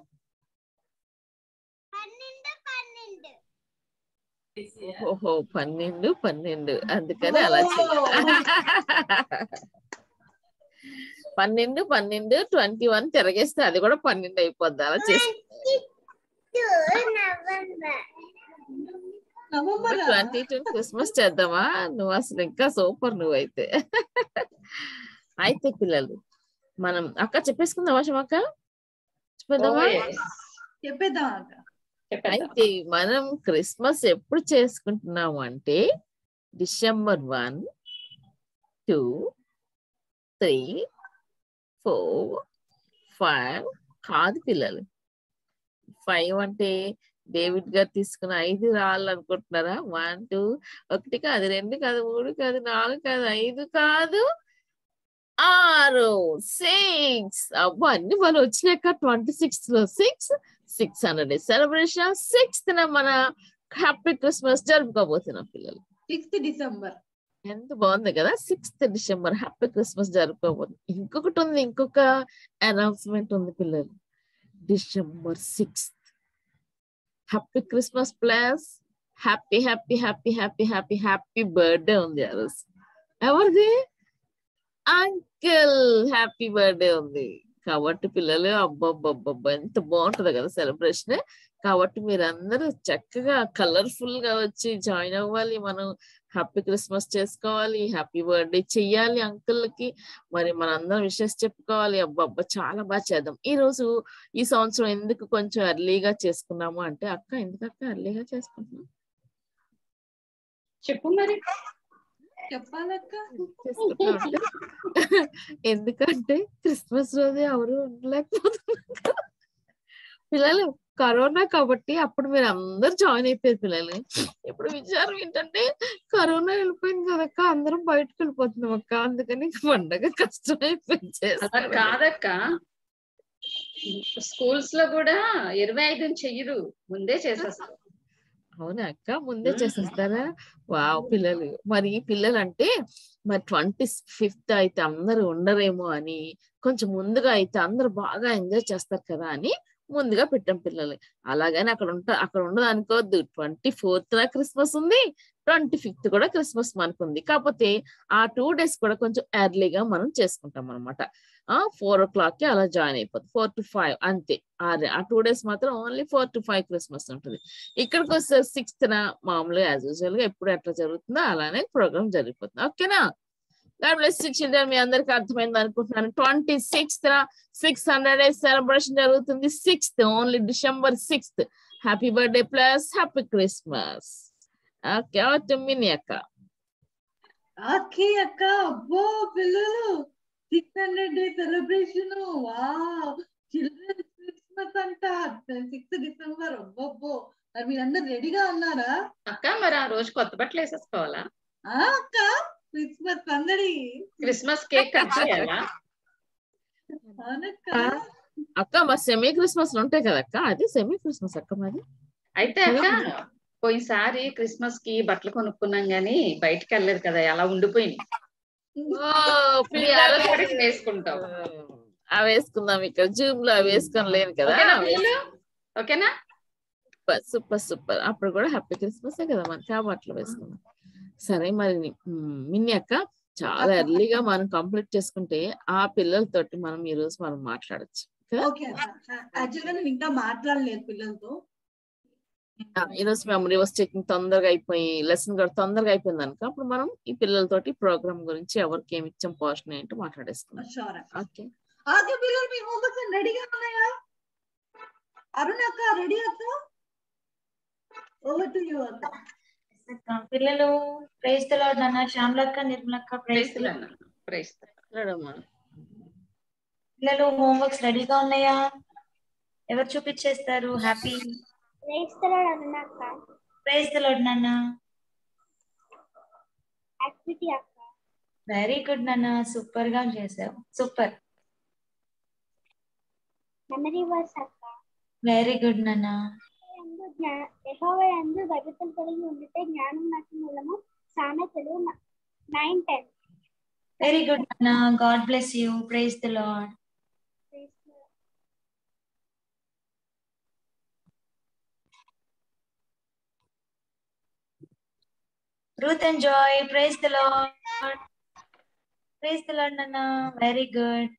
పన్నెండు పన్నెండు ఓహో పన్నెండు పన్నెండు అందుకని అలా చేయాలి పన్నెండు పన్నెండు ట్వంటీ వన్ తిరగేస్తే అది కూడా పన్నెండు అయిపోద్ది అలా చేసి two November November twenty two Christmas చేద్దామా నువ్వు అసలు ఇంకా సూపర్ నువ్వైతే అయితే పిల్లలు మనం అక్క చెప్పేసుకుందామా శమక్క చెప్పేద్దామా చెప్పేద్దాం అక్క అయితే మనం క్రిస్మస్ ఎప్పుడు చేసుకుంటున్నాము అంటే December one two three four five కాదు పిల్లలు ఫైవ్ అంటే డేవిడ్ గారు తీసుకున్న ఐదు రాళ్ళు అనుకుంటున్నారా వన్ టూ ఒకటి కాదు రెండు కాదు మూడు కాదు నాలుగు కాదు ఐదు కాదు ఆరు సిక్స్ అబ్బా అన్ని మనం వచ్చినాక ట్వంటీ సిక్స్ లో six six hundred celebration sixth మన హ్యాపీ క్రిస్మస్ జరుపుకోబోతున్నాం పిల్లలు సిక్స్త్ డిసెంబర్ ఎంత బాగుంది కదా సిక్స్త్ డిసెంబర్ హ్యాపీ క్రిస్మస్ జరుపుకోబోతుంది ఇంకొకటి ఉంది ఇంకొక అనౌన్స్మెంట్ ఉంది పిల్లలు December sixth happy Christmas plus happy happy happy happy happy happy birthday ఉంది ఆ రోజు ఎవరిది అంకిల్ హ్యాపీ బర్త్డే ఉంది కాబట్టి పిల్లలు అబ్బబ్బబ్బబ్బా ఎంత బాగుంటది కదా సెలబ్రేషన్ కాబట్టి మీరందరూ చక్కగా కలర్ఫుల్ గా వచ్చి జాయిన్ అవ్వాలి మనం హ్యాపీ క్రిస్మస్ చేసుకోవాలి హ్యాపీ బర్త్డే చెయ్యాలి అంకుల్ కి మరి మనందరం విషెస్ చెప్పుకోవాలి అబ్బబ్బా చాలా బాగా చేద్దాం ఈ రోజు ఈ సంవత్సరం ఎందుకు కొంచెం ఎర్లీగా చేసుకున్నాము అంటే అక్క ఎందుకు అక్క ఎర్లీగా చేసుకుంటున్నాం చెప్పు మరి చెప్పాలక్క చేసుకుంటున్నాం అంటే ఎందుకంటే క్రిస్మస్ రోజు ఎవరు ఉండలేకపోతున్నారు కదా. పిల్లలు కరోనా కాబట్టి అప్పుడు మీరు అందరు జాయిన్ అయిపోయారు పిల్లలు ఇప్పుడు విచారం ఏంటంటే కరోనా వెళ్ళిపోయింది కదక్క అందరం బయటకు వెళ్ళిపోతున్నాం అక్క అందుకని పండగ కష్టం అయిపోయింది అలా చేసుకోవడం. కాదక్క స్కూల్స్ లో కూడా ఇరవై ఐదు చెయ్యరు ముందే చేసేస్తారు అవునా అక్క ముందే మ్మ్. చేసేస్తారా వావ్ పిల్లలు మరి ఈ పిల్లలు అంటే మరి ట్వంటీ ఫిఫ్త్ అయితే అందరూ ఉండరేమో అని కొంచెం ముందుగా అయితే అందరూ బాగా ఎంజాయ్ చేస్తారు కదా అని ముందుగా పెట్టాం పిల్లలు అలాగని అక్కడ ఉంటా అక్కడ ఉండదు అనుకోవద్దు ట్వంటీ ఫోర్త్ క్రిస్మస్ ఉంది ట్వంటీ ఫిఫ్త్ కూడా క్రిస్మస్ మనకు ఉంది కాకపోతే ఆ టూ డేస్ కూడా కొంచెం ఎర్లీగా మనం చేసుకుంటాం అనమాట ఆ ఫోర్ ఓ క్లాక్ కి అలా జాయిన్ అయిపోతుంది ఫోర్ టు ఫైవ్ అంతే ఆ ఆ టూ డేస్ మాత్రం only four to five Christmas ఉంటుంది ఇక్కడికి వస్తే సిక్స్త్ నా మామూలుగా యాజ్ యూజువల్ గా ఎప్పుడు ఎట్లా జరుగుతుందో అలానే ప్రోగ్రామ్ జరిగిపోతుంది ఓకేనా గాడ్ బ్లెస్ చిల్డ్రన్ మీ అందరికి అర్థమైంది అనుకుంటున్నాను twenty sixth six hundred days celebration జరుగుతుంది sixth only December sixth happy birthday plus happy Christmas okay okay Mini అక్క ఓకే అక్క అబ్బో పిల్లలు six hundred day celebration wow children's Christmas అంట సిక్స్త్ డిసెంబర్ అబ్బో మరి మీరందరు రెడీగా ఉన్నారా అక్క మరి ఆ రోజు కొత్త బట్టలు వేసేసుకోవాలా ఆ అక్క క్రిస్మస్ సందడి క్రిస్మస్ కేక్ కట్ చేయాలా అవునక్క అక్క మా సెమీ క్రిస్మస్ ఉంటాయి కదా అక్క అది సెమీ క్రిస్మస్ అక్క మాది అయితే అక్క పోయినసారి క్రిస్మస్ కి బట్టలు కొనుక్కున్నాం గానీ బయటకు వెళ్ళలేదు కదా అలా ఉండిపోయింది ఓ, ఈ ఆ రోజు కూడా వేసుకుంటాం అవి వేసుకుందాం ఇక్కడ జూమ్ లో అవి వేసుకొని లేను కదా ఓకేనా పిల్లలు? ఓకేనా సూపర్ సూపర్ సూపర్ అప్పుడు కూడా హ్యాపీ క్రిస్మస్ కదా మనకి ఆ బట్టలు వేసుకుందాం సరే మరి ని- మ్, మిన్ని అక్క చాలా ఎర్లీగా మనం కంప్లీట్ చేసుకుంటే ఆ పిల్లలతోటి మనం ఈ రోజు మనం మాట్లాడచ్చు ఓకే అక్క యాక్చువల్ గా నేను ఇంకా మాట్లాడలేదు పిల్లలతో ఈ రోజు మెమరీ వాస్ చెకింగ్ తొందరగా అయిపోయి లెసన్ కూడా తొందరగా అయిపోయింది అనుకో అప్పుడు మనం ఈ పిల్లలతోటి ప్రోగ్రామ్ గురించి ఎవరికి ఏమి ఇచ్చాం పోర్షన్ ఏంటో మాట్లాడేసుకుందాం షూర్ అక్క ఓకే ఓకే పిల్లలు మీ హోంవర్క్స్ రెడీగా ఉన్నాయా అరుణ్ అక్క రెడీ అక్క ఓవర్ టు యూ అక్క అక్క, పిల్లలు ప్రైజ్ తెలవదు నాన్న శ్యామలక్క నిర్మలక్క ప్రైజ్ ప్రైజ్ ప్రైజ్ మాట్లాడమ్మా. పిల్లలు హోంవర్క్స్ రెడీగా ఉన్నాయా ఎవరు చూపించేస్తారు హ్యాపీ వేస్తున్నాడు అన్నాక ప్రైజ్ తెలవదు నాన్న యాక్టివిటీ అక్క వెరీ గుడ్ నాన్న సూపర్ గా చేసావు సూపర్ మెమరీ వర్స్ అక్క వెరీ గుడ్ నాన్న యందు జ్ఞా- యెహోవా యందు భయభక్తులు కలిగి ఉండితే జ్ఞానం నాకు మూలము సామెతలు నైన్ టెన్ వెరీ గుడ్ నాన్న God bless you praise the Lord Ruth and Joy praise the Lord praise the Lord నాన్న very good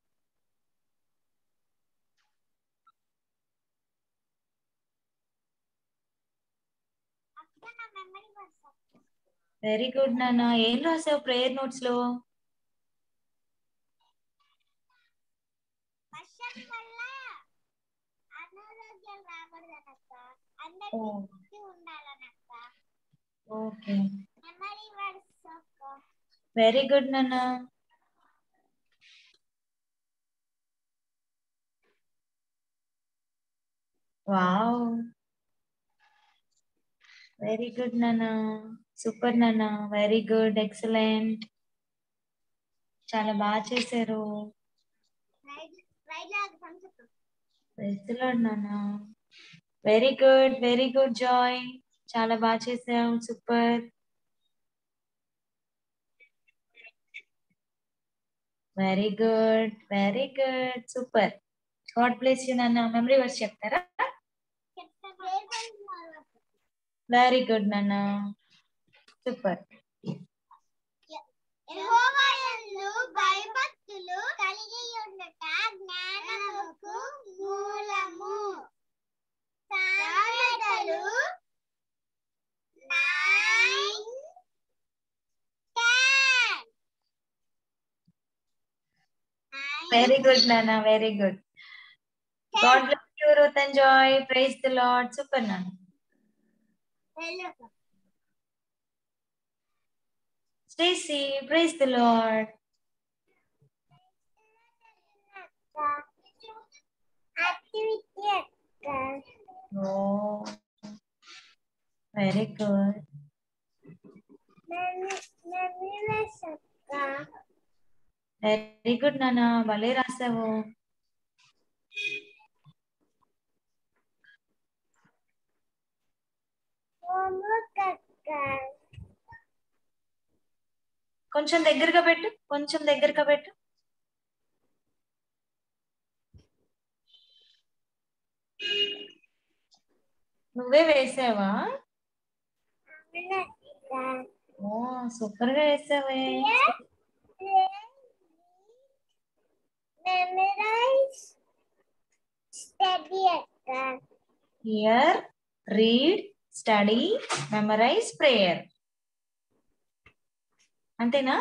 memory verse very good నాన్న ఏం రాసావు ప్రేయర్ నోట్స్ లో వర్షం వల్ల అనారోగ్యాలు రాకూడదనక్క ఓ అందరికీ ఉండాలనక్క ఓకే మెమరీ వర్స్ అక్క వెరీ గుడ్ నాన్న వావ్ వెరీ గుడ్ నాన్న సూపర్ నాన్న వెరీ గుడ్ ఎక్సలెంట్ చాలా బాగా చేశారు రైట్ రైట్ లాగా సంచకు వెళ్తున్నాడు నాన్న very good very good Joy చాలా బాగా చేసావు super very good very good super God bless you నాన్న మెమరీ వర్స్ చెప్తారా వెరీ గుడ్ నాన్న సూపర్ యెహోవాయందు భయభక్తులు కలిగి ఉండట జ్ఞానముకు మూలము సామెతలు నైన్ టెన్ వెరీ గుడ్ నాన్న very good God bless you Ruth and Joy praise the Lord super నాన్న Stacy praise the Lord activity అక్క ఓ వెరీ గుడ్ మెమరీ అక్క వెరీ గుడ్ నాన్న భలే రాసావు హోంవర్క్ అక్క కొంచెం దగ్గరగా పెట్టు కొంచెం దగ్గరగా పెట్టు నువ్వే వేసావా అవునక్క ఓ సూపర్ గా వేసావే మెమరైజ్ స్టడీ అక్క hear read study memorize prayer అంతేనా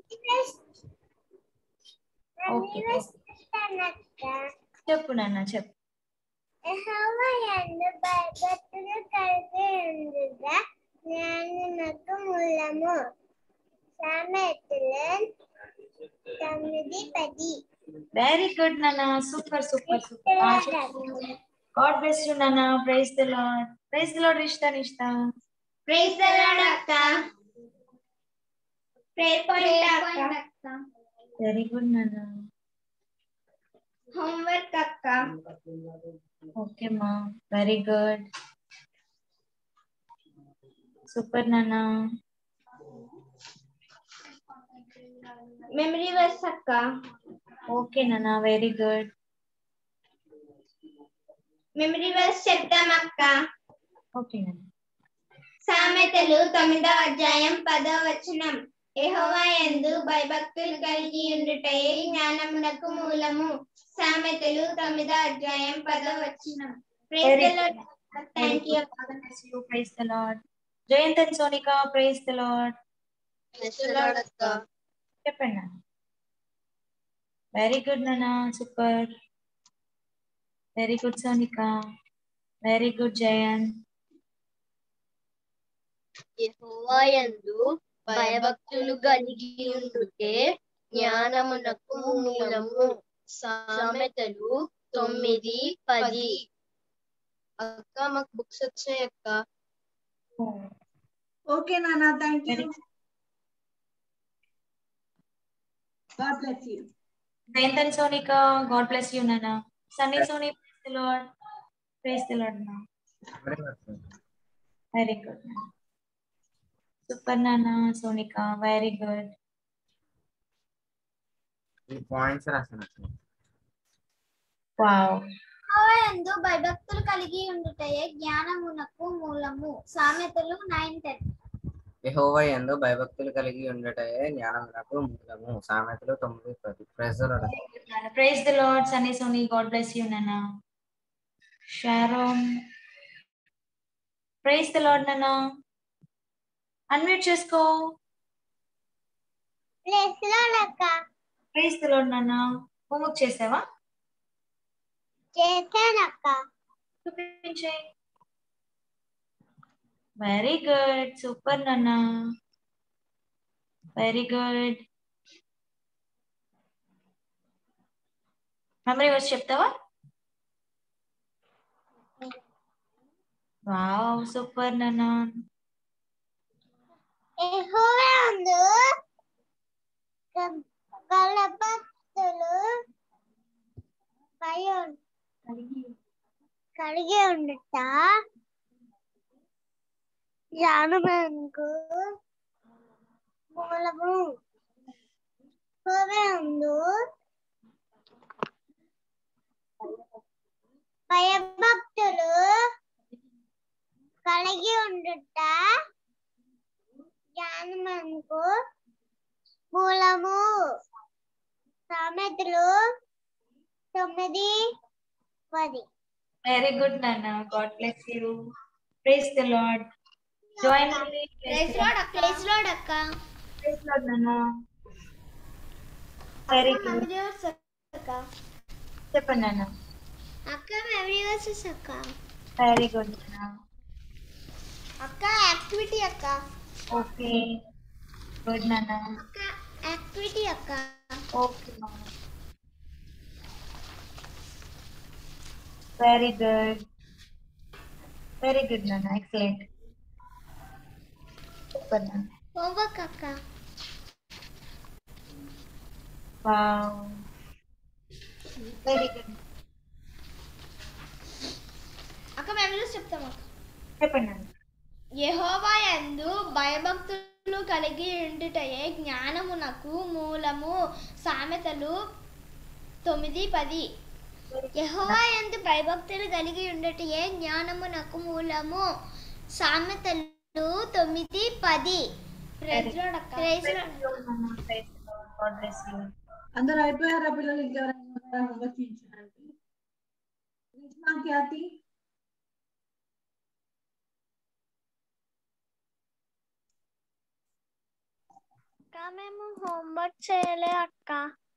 ఓకే అక్క చెప్పు నాన్న చెప్పు యెహోవాయందు భయభక్తులు కలిగి ఉండుట జ్ఞానమునకు మూలము సామెతలు తొమ్మిది పది వెరీ గుడ్ నాన్న super super super God bless you నాన్న praise the Lord praise the Lord ఇష్ట ఇష్ట ప్రైజ్ ద లార్డ్ అక్క ప్రేయర్ పాయింట్ అక్క వెరీ గుడ్ నాన్న హోంవర్క్ అక్క ఓకే మా వెరీ గుడ్ సూపర్ నాన్న మెమరీ వర్స్ అక్క ఓకే నాన్న వెరీ గుడ్ మెమరీ వర్స్ చెప్తాం అక్క ఓకే నాన్న సామెతలు తొమ్మిదవ అధ్యాయం పదవ వచనం యెహోవా యందు భయభక్తులు కలిగి ఉండుటయే జ్ఞానమునకు మూలము సామెతలు తొమ్మిదవ అధ్యాయం పదవ వచనం praise the Lord thank you praise the Lord Jayant and Sonika praise the Lord చెప్పండి నాన్న వెరీ గుడ్ నాన్న super very good Sonika very good Jayant యెహోవాయందు భయభక్తులు కలిగి ఉండుటే జ్ఞానమునకు మూలము సామెతలు తొమ్మిది పది అక్క మాకు బుక్స్ వచ్చాయి అక్క ఓకే నాన్న thank you God bless you Jayant and Sonika God bless you నాన్న Sunny Soni praise the Lord praise the Lord నా వెరీ గుడ్ సూపర్ నాన్న సోనికా వెరీ గుడ్ ఈ పాయింట్స్ రాసాను వావ్ యందు భయభక్తులు కలిగి ఉండుటయే జ్ఞానమునకు మూలము సామెతలు నైన్ టెన్ యెహోవా యందు భయభక్తులు కలిగి ఉండటయే జ్ఞానమునకు మూలము సామెతలు తొమ్మిది పది ప్రజలు praise the Lord Sunny Soni God bless you నాన్న షారోన్ ప్రైజ్ ద లార్డ్ నాన్న అన్మ్యూట్ చేసుకో ప్లేస్ లో అక్క ప్రైజ్ ద లార్డ్ నాన్న హోంవర్క్ చేసావా చేశానక్క చూపించే వెరీ గుడ్ సూపర్ నాన్న వెరీ గుడ్ మెమరీ వర్స్ చెప్తావా వావ్ సూపర్ నాన్న యెహోవా యందు గలభక్తులు భయం కలిగి ఉండుట జ్ఞానమునకు మూలము యెహోవా యందు భయభక్తులు కలిగి ఉండుట జ్ఞానమునకు మూలము సామెతలు తొమ్మిది పది వెరీ గుడ్ నాన్న God bless you praise the Lord join praise Lord అక్క ప్రైజ్ లార్డ్ అక్క ప్రైజ్ లార్డ్ నాన్న వెరీ గుడ్ మెమరీ వర్స్ అక్క చెప్పండి నాన్న అక్క మెమరీ వర్సెస్ అక్క వెరీ గుడ్ నాన్న అక్క యాక్టివిటీ అక్క ఓకే గుడ్ నాన్న అక్క యాక్టివిటీ అక్క ఓకే నాన్న వెరీ గుడ్ వెరీ గుడ్ నాన్న ఎక్సలెంట్ సూపర్ నాన్న హోంవర్క్ అక్క వావ్ వెరీ గుడ్ అక్క మెమరీ వర్స్ చెప్తాం అక్క చెప్పండి నాన్న యెహోవా యందు భయభక్తులు కలిగి ఉండుటయే జ్ఞానమునకు మూలము సామెతలు తొమ్మిది పది యెహోవా యందు భయభక్తులు కలిగి ఉండుటయే జ్ఞానమునకు మూలము సామెతలు తొమ్మిది పది ప్రైజ్ లార్డ్ అక్క. Praise Lord. God bless you. అందరు అయిపోయారా పిల్లలు ఇంకెవరైనా హోంవర్క్ చేయించడానికి రిజ్మా ఖ్యాతి అక్క మేము హోంవర్క్ చేయలే అక్క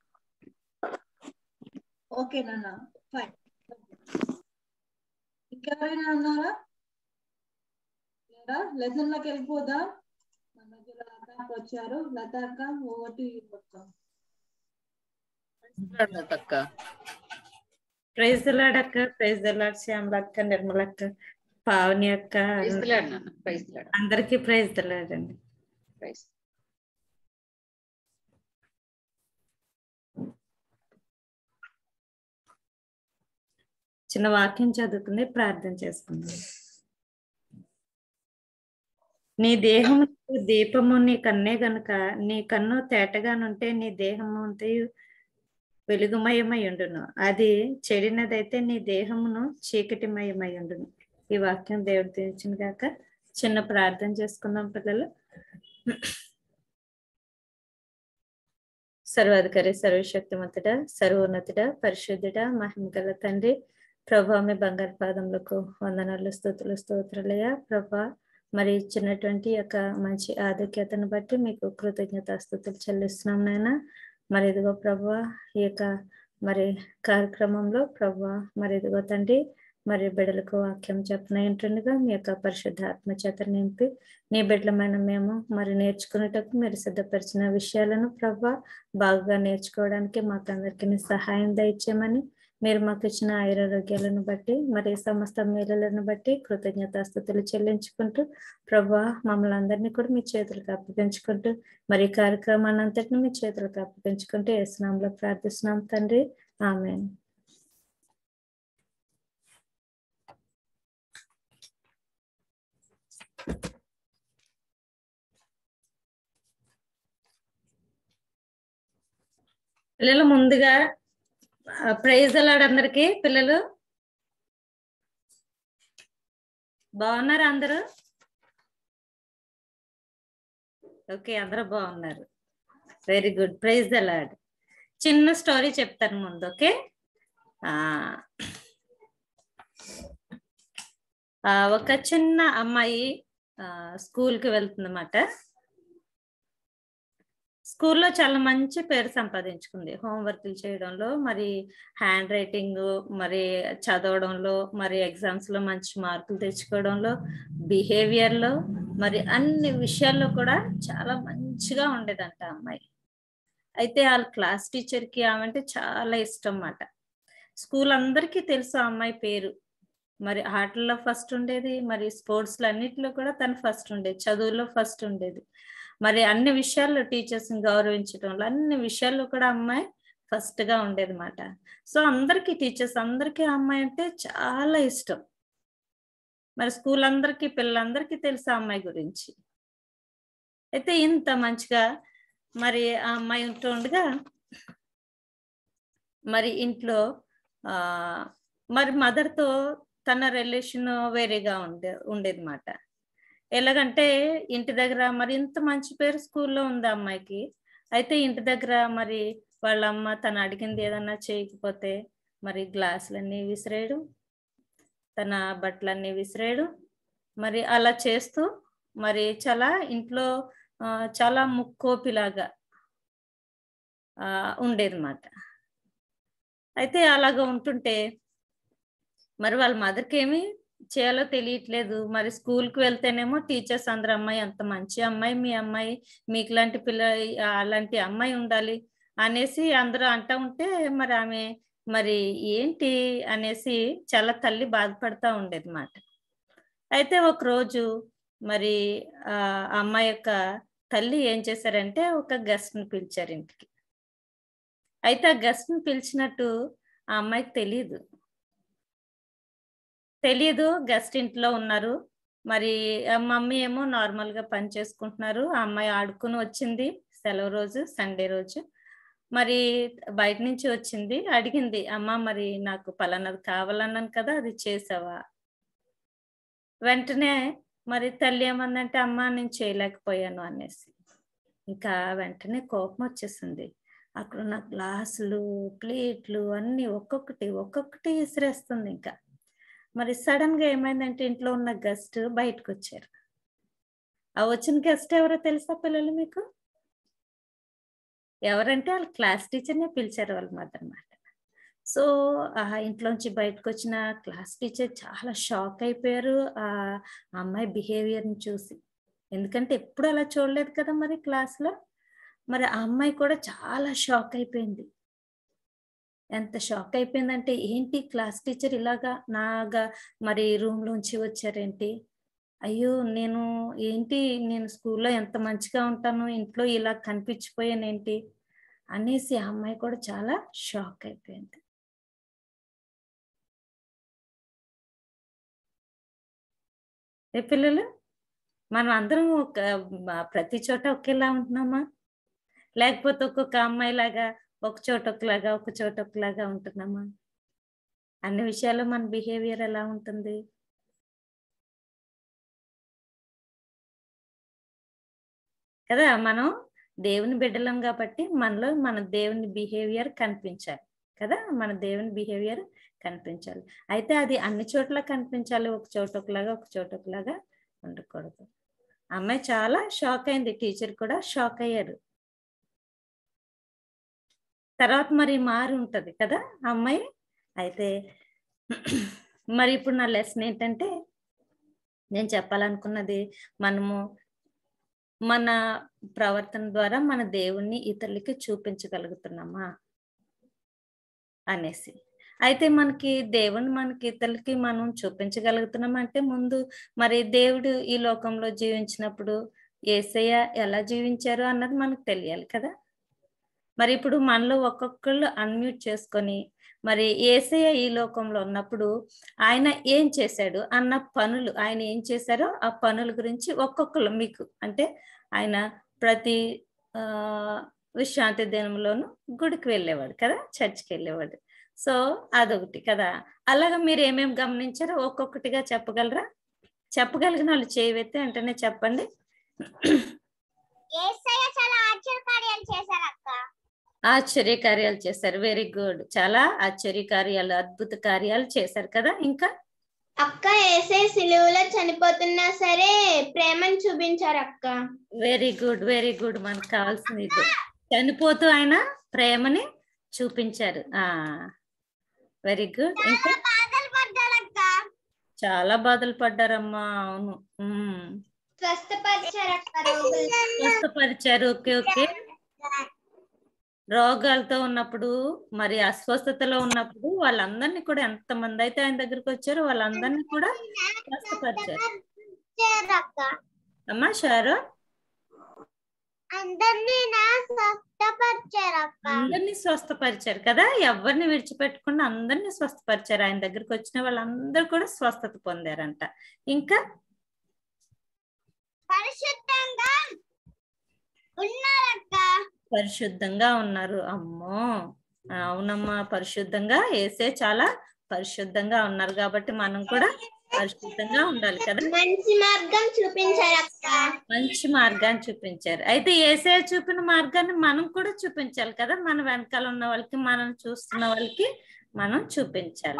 ఓకే నాన్న ఫైన్ ఇంకెవరైనా ఉన్నారా లెసన్ లోకి వెళ్ళిపోదా మన మధ్యలో లతాక వచ్చారు లతాక ఓటు మొత్తం అక్క ప్రైజ్ దలాడ్ అక్క ప్రైజ్ దలాడ్ శ్యామల అక్క నిర్మల అక్క పావని అక్క ప్రైజ్ దిలాడు నాన్న ప్రైజ్ దిలాడు అందరికీ ప్రైజ్ దలాడ్ అండి ప్రైజ్ చిన్న వాక్యం చదువుకుని ప్రార్థన చేసుకుందాం నీ దేహము దీపము నీ కన్నే గనుక నీ కన్ను తేటగానుంటే నీ దేహము అంతయు వెలుగుమయమై ఉండును అది చెడినదైతే నీ దేహమును చీకటిమయమై ఉండును ఈ వాక్యం దేవుడు తీర్చిన గాక చిన్న ప్రార్థన చేసుకుందాం పిల్లలు సర్వాధికారి సర్వశక్తిమంతుడ సర్వోన్నతుడ పరిశుద్ధుడ మహిమ గల తండ్రి ప్రభా మీ బంగారు పాదములకు వందనాలు స్థుతులు స్తోత్రాలయ్యా ప్రభా మరి ఇచ్చినటువంటి యొక్క మంచి ఆధిక్యతను బట్టి మీకు కృతజ్ఞత స్థుతులు చెల్లిస్తున్నాం నాయన మరి ఇదిగో ప్రభా ఈ యొక్క మరి కార్యక్రమంలో ప్రభా మరి ఇదిగో తండ్రి మరి బిడ్డలకు వాక్యం చెప్పిన ఏంటుండగా మీ యొక్క పరిశుద్ధ ఆత్మ చేత నింపి నీ బిడ్డలమైన మేము మరి నేర్చుకునేటప్పుడు మీరు సిద్ధపరిచిన విషయాలను ప్రభా బాగా నేర్చుకోవడానికి మాకందరికి సహాయం దయచేయమని మీరు మాకు ఇచ్చిన ఆయురారోగ్యాలను బట్టి మరి సమస్త మేలులను బట్టి కృతజ్ఞతాస్థుతులు చెల్లించుకుంటూ ప్రభా మమ్మల్ని అందరినీ కూడా మీ చేతులకు అప్పగించుకుంటూ మరి ఈ కార్యక్రమాన్ని అంతటిని మీ చేతులకు అప్పగించుకుంటూ ఏసునాంలో ప్రార్థిస్తున్నాం తండ్రి ఆమె పిల్లలు ముందుగా ప్రైజ్ అలాడ్ అందరికి పిల్లలు బాగున్నారా అందరూ ఓకే అందరూ బాగున్నారు very good praise the Lord చిన్న స్టోరీ చెప్తాను ముందు ఓకే ఆ ఆ, ఒక చిన్న అమ్మాయి స్కూల్కి వెళ్తుందన్నమాట స్కూల్లో చాలా మంచి పేరు సంపాదించుకుంది హోంవర్క్లు చేయడంలో మరి హ్యాండ్ రైటింగ్ మరి చదవడంలో మరి ఎగ్జామ్స్ లో మంచి మార్కులు తెచ్చుకోవడంలో బిహేవియర్ లో మరి అన్ని విషయాల్లో కూడా చాలా మంచిగా ఉండేదంట ఆ అమ్మాయి అయితే వాళ్ళ క్లాస్ టీచర్ కి ఆమె అంటే చాలా ఇష్టం అన్నమాట స్కూల్ అందరికీ తెలుసు ఆ అమ్మాయి పేరు మరి ఆటల్లో ఫస్ట్ ఉండేది మరి స్పోర్ట్స్ లో అన్నిటిలో కూడా తను ఫస్ట్ ఉండేది చదువులో ఫస్ట్ ఉండేది మరి అన్ని విషయాల్లో టీచర్స్ ని గౌరవించడంలో అన్ని విషయాల్లో కూడా అమ్మాయి ఫస్ట్ గా ఉండేది మాట సో అందరికి టీచర్స్ అందరికీ ఆ అమ్మాయి అంటే చాలా ఇష్టం మరి స్కూల్ అందరికి పిల్లలందరికీ తెలుసు ఆ అమ్మాయి గురించి అయితే ఇంత మంచిగా మరి ఆ అమ్మాయి ఉంటుండగా మరి ఇంట్లో ఆ మరి మదర్ తో తన రిలేషన్ వేరేగా ఉండే ఉండేది మాట ఎలాగంటే ఇంటి దగ్గర మరి ఇంత మంచి పేరు స్కూల్లో ఉంది ఆ అమ్మాయికి అయితే ఇంటి దగ్గర మరి వాళ్ళ అమ్మ తను అడిగింది ఏదన్నా చేయకపోతే మరి గ్లాసులన్నీ విసిరేయడం తన బట్టలన్నీ విసిరేయడం మరి అలా చేస్తూ మరి చాలా ఇంట్లో ఆ, చాలా ముక్కోపిలాగా ఆ, ఉండేదన్నమాట అయితే అలాగ ఉంటుంటే మరి వాళ్ళ మదర్కి ఏమి చేయాలో తెలియట్లేదు మరి స్కూల్కి వెళ్తేనేమో టీచర్స్ అందరు అమ్మాయి అంత మంచి అమ్మాయి మీ అమ్మాయి మీకు లాంటి పిల్ల అలాంటి అమ్మాయి ఉండాలి అనేసి అందరూ అంటా ఉంటే మరి ఆమె మరి ఏంటి అనేసి చాలా తల్లి బాధపడతా ఉండేది మాట అయితే ఒక రోజు మరి ఆ అమ్మాయి యొక్క తల్లి ఏం చేశారంటే ఒక గెస్ట్ ని పిలిచారు ఇంటికి అయితే ఆ గెస్ట్ ని పిలిచినట్టు ఆ అమ్మాయికి తెలియదు తెలియదు గెస్ట్ ఇంట్లో ఉన్నారు మరి ఆ మమ్మీ ఏమో నార్మల్ గా పని చేసుకుంటున్నారు ఆ అమ్మాయి ఆడుకుని వచ్చింది సెలవు రోజు సండే రోజు మరి బయట నుంచి వచ్చింది అడిగింది అమ్మ మరి నాకు పలానాది కావాలన్నాను కదా అది చేసావా వెంటనే మరి తల్లి ఏమందంటే అమ్మ నేను చేయలేకపోయాను అనేసి ఇంకా వెంటనే కోపం వచ్చేసింది అక్కడ ఉన్న గ్లాసులు ప్లేట్లు అన్ని ఒక్కొక్కటి ఒక్కొక్కటి విసిరేస్తుంది ఇంకా మరి సడన్ గా ఏమైందంటే ఇంట్లో ఉన్న గెస్ట్ బయటకు వచ్చారు ఆ వచ్చిన గెస్ట్ ఎవరో తెలుసా పిల్లలు మీకు ఎవరంటే వాళ్ళ క్లాస్ టీచర్నే పిలిచారు వాళ్ళ మదర్ అనమాట సో ఆ ఇంట్లోంచి బయటకు వచ్చిన క్లాస్ టీచర్ చాలా షాక్ అయిపోయారు ఆ అమ్మాయి బిహేవియర్ని చూసి ఎందుకంటే ఎప్పుడు అలా చూడలేదు కదా మరి క్లాస్లో మరి ఆ అమ్మాయి కూడా చాలా షాక్ అయిపోయింది ఎంత షాక్ అయిపోయిందంటే ఏంటి క్లాస్ టీచర్ ఇలాగా నాగా మరి రూమ్ లోంచి వచ్చారేంటి అయ్యో నేను ఏంటి నేను స్కూల్లో ఎంత మంచిగా ఉంటాను ఇంట్లో ఇలా కనిపించిపోయానేంటి అనేసి ఆ అమ్మాయి కూడా చాలా షాక్ అయిపోయింది ఏ పిల్లలు మనం అందరం ఒక మ- ప్రతి చోట ఒకేలా ఉంటున్నామా లేకపోతే ఒక్కొక్క అమ్మాయి లాగా ఒక చోట ఒకలాగా ఒక చోట ఒకలాగా ఉంటున్నామా అన్ని విషయాల్లో మన బిహేవియర్ ఎలా ఉంటుంది కదా మనం దేవుని బిడ్డలం కాబట్టి మనలో మన దేవుని బిహేవియర్ కనిపించాలి కదా మన దేవుని బిహేవియర్ కనిపించాలి అయితే అది అన్ని చోట్ల కనిపించాలి ఒక చోట ఒకలాగా ఒక చోట ఒకలాగా ఉండకూడదు అమ్మాయి చాలా షాక్ అయింది టీచర్ కూడా షాక్ అయ్యారు తర్వాత మరి మారి ఉంటది కదా ఆ అమ్మాయి అయితే మరి ఇప్పుడు నా లెసన్ ఏంటంటే నేను చెప్పాలనుకున్నది మనము మన ప్రవర్తన ద్వారా మన దేవుణ్ణి ఇతరులకి చూపించగలుగుతున్నామా అనేసి అయితే మనకి దేవుని మనకి ఇతరులకి మనం చూపించగలుగుతున్నాం అంటే ముందు మరి దేవుడు ఈ లోకంలో జీవించినప్పుడు ఏసయ్య ఎలా జీవించారు అన్నది మనకు తెలియాలి కదా మరి ఇప్పుడు మనలో ఒక్కొక్కళ్ళు అన్మ్యూట్ చేసుకొని మరి ఏసయ్య ఈ లోకంలో ఉన్నప్పుడు ఆయన ఏం చేశాడు అన్న పనులు ఆయన ఏం చేశారో ఆ పనుల గురించి ఒక్కొక్కరు మీకు అంటే ఆయన ప్రతి ఆ విశ్రాంతి దినంలోనూ గుడికి వెళ్ళేవాడు కదా చర్చికి వెళ్ళేవాడు సో అదొకటి కదా అలాగా మీరు ఏమేమి గమనించారో ఒక్కొక్కటిగా చెప్పగలరా చెప్పగలిగిన వాళ్ళు చేయవైతే వెంటనే చెప్పండి ఏసయ్య చాలా ఆశ్చర్యకార్యాలు చేశారు అక్క ఆశ్చర్య కార్యాలు చేశారు వెరీ గుడ్ చాలా ఆశ్చర్య కార్యాలు అద్భుత కార్యాలు చేశారు కదా ఇంకా అక్క ఏసై సిలువలో చనిపోతున్నా సరే ప్రేమను చూపించారు అక్క వెరీ గుడ్ వెరీ గుడ్ మనకు కావాల్సింది ఇది చనిపోతూ ఆయన ప్రేమని చూపించారు ఆ వెరీ గుడ్ ఇంకా బాధలు పడ్డారక్క చాలా బాధలు పడ్డారమ్మా అవును ఉమ్. స్వస్థపరిచారు అక్క రోగులు స్వస్థపరిచారు ఓకే ఓకే రోగాలతో ఉన్నప్పుడు మరి అస్వస్థతలో ఉన్నప్పుడు వాళ్ళందరినీ కూడా ఎంతమంది అయితే ఆయన దగ్గరికి వచ్చారో వాళ్ళందరినీ కూడా స్వస్థపరిచారు అక్క అమ్మా షారో అందరినీ నా స్వస్థపరిచారు అక్క అందరినీ స్వస్థపరిచారు కదా ఎవరిని విడిచిపెట్టకుండా అందరినీ స్వస్థపరిచారు ఆయన దగ్గరికి వచ్చిన వాళ్ళందరూ కూడా స్వస్థత పొందారంట ఇంకా పరిశుద్ధంగా ఉన్నారక్క పరిశుద్ధంగా ఉన్నారు అమ్మో అవునమ్మా పరిశుద్ధంగా ఏసే చాలా పరిశుద్ధంగా ఉన్నారు కాబట్టి మనం కూడా పరిశుద్ధంగా ఉండాలి కదా మంచి మార్గం చూపించారు అక్క మంచి మార్గాన్ని చూపించారు అయితే ఏసే చూపిన మార్గాన్ని మనం కూడా చూపించాలి కదా మన వెనకాల ఉన్న వాళ్ళకి మనం చూస్తున్న వాళ్ళకి మనం చూపించాలి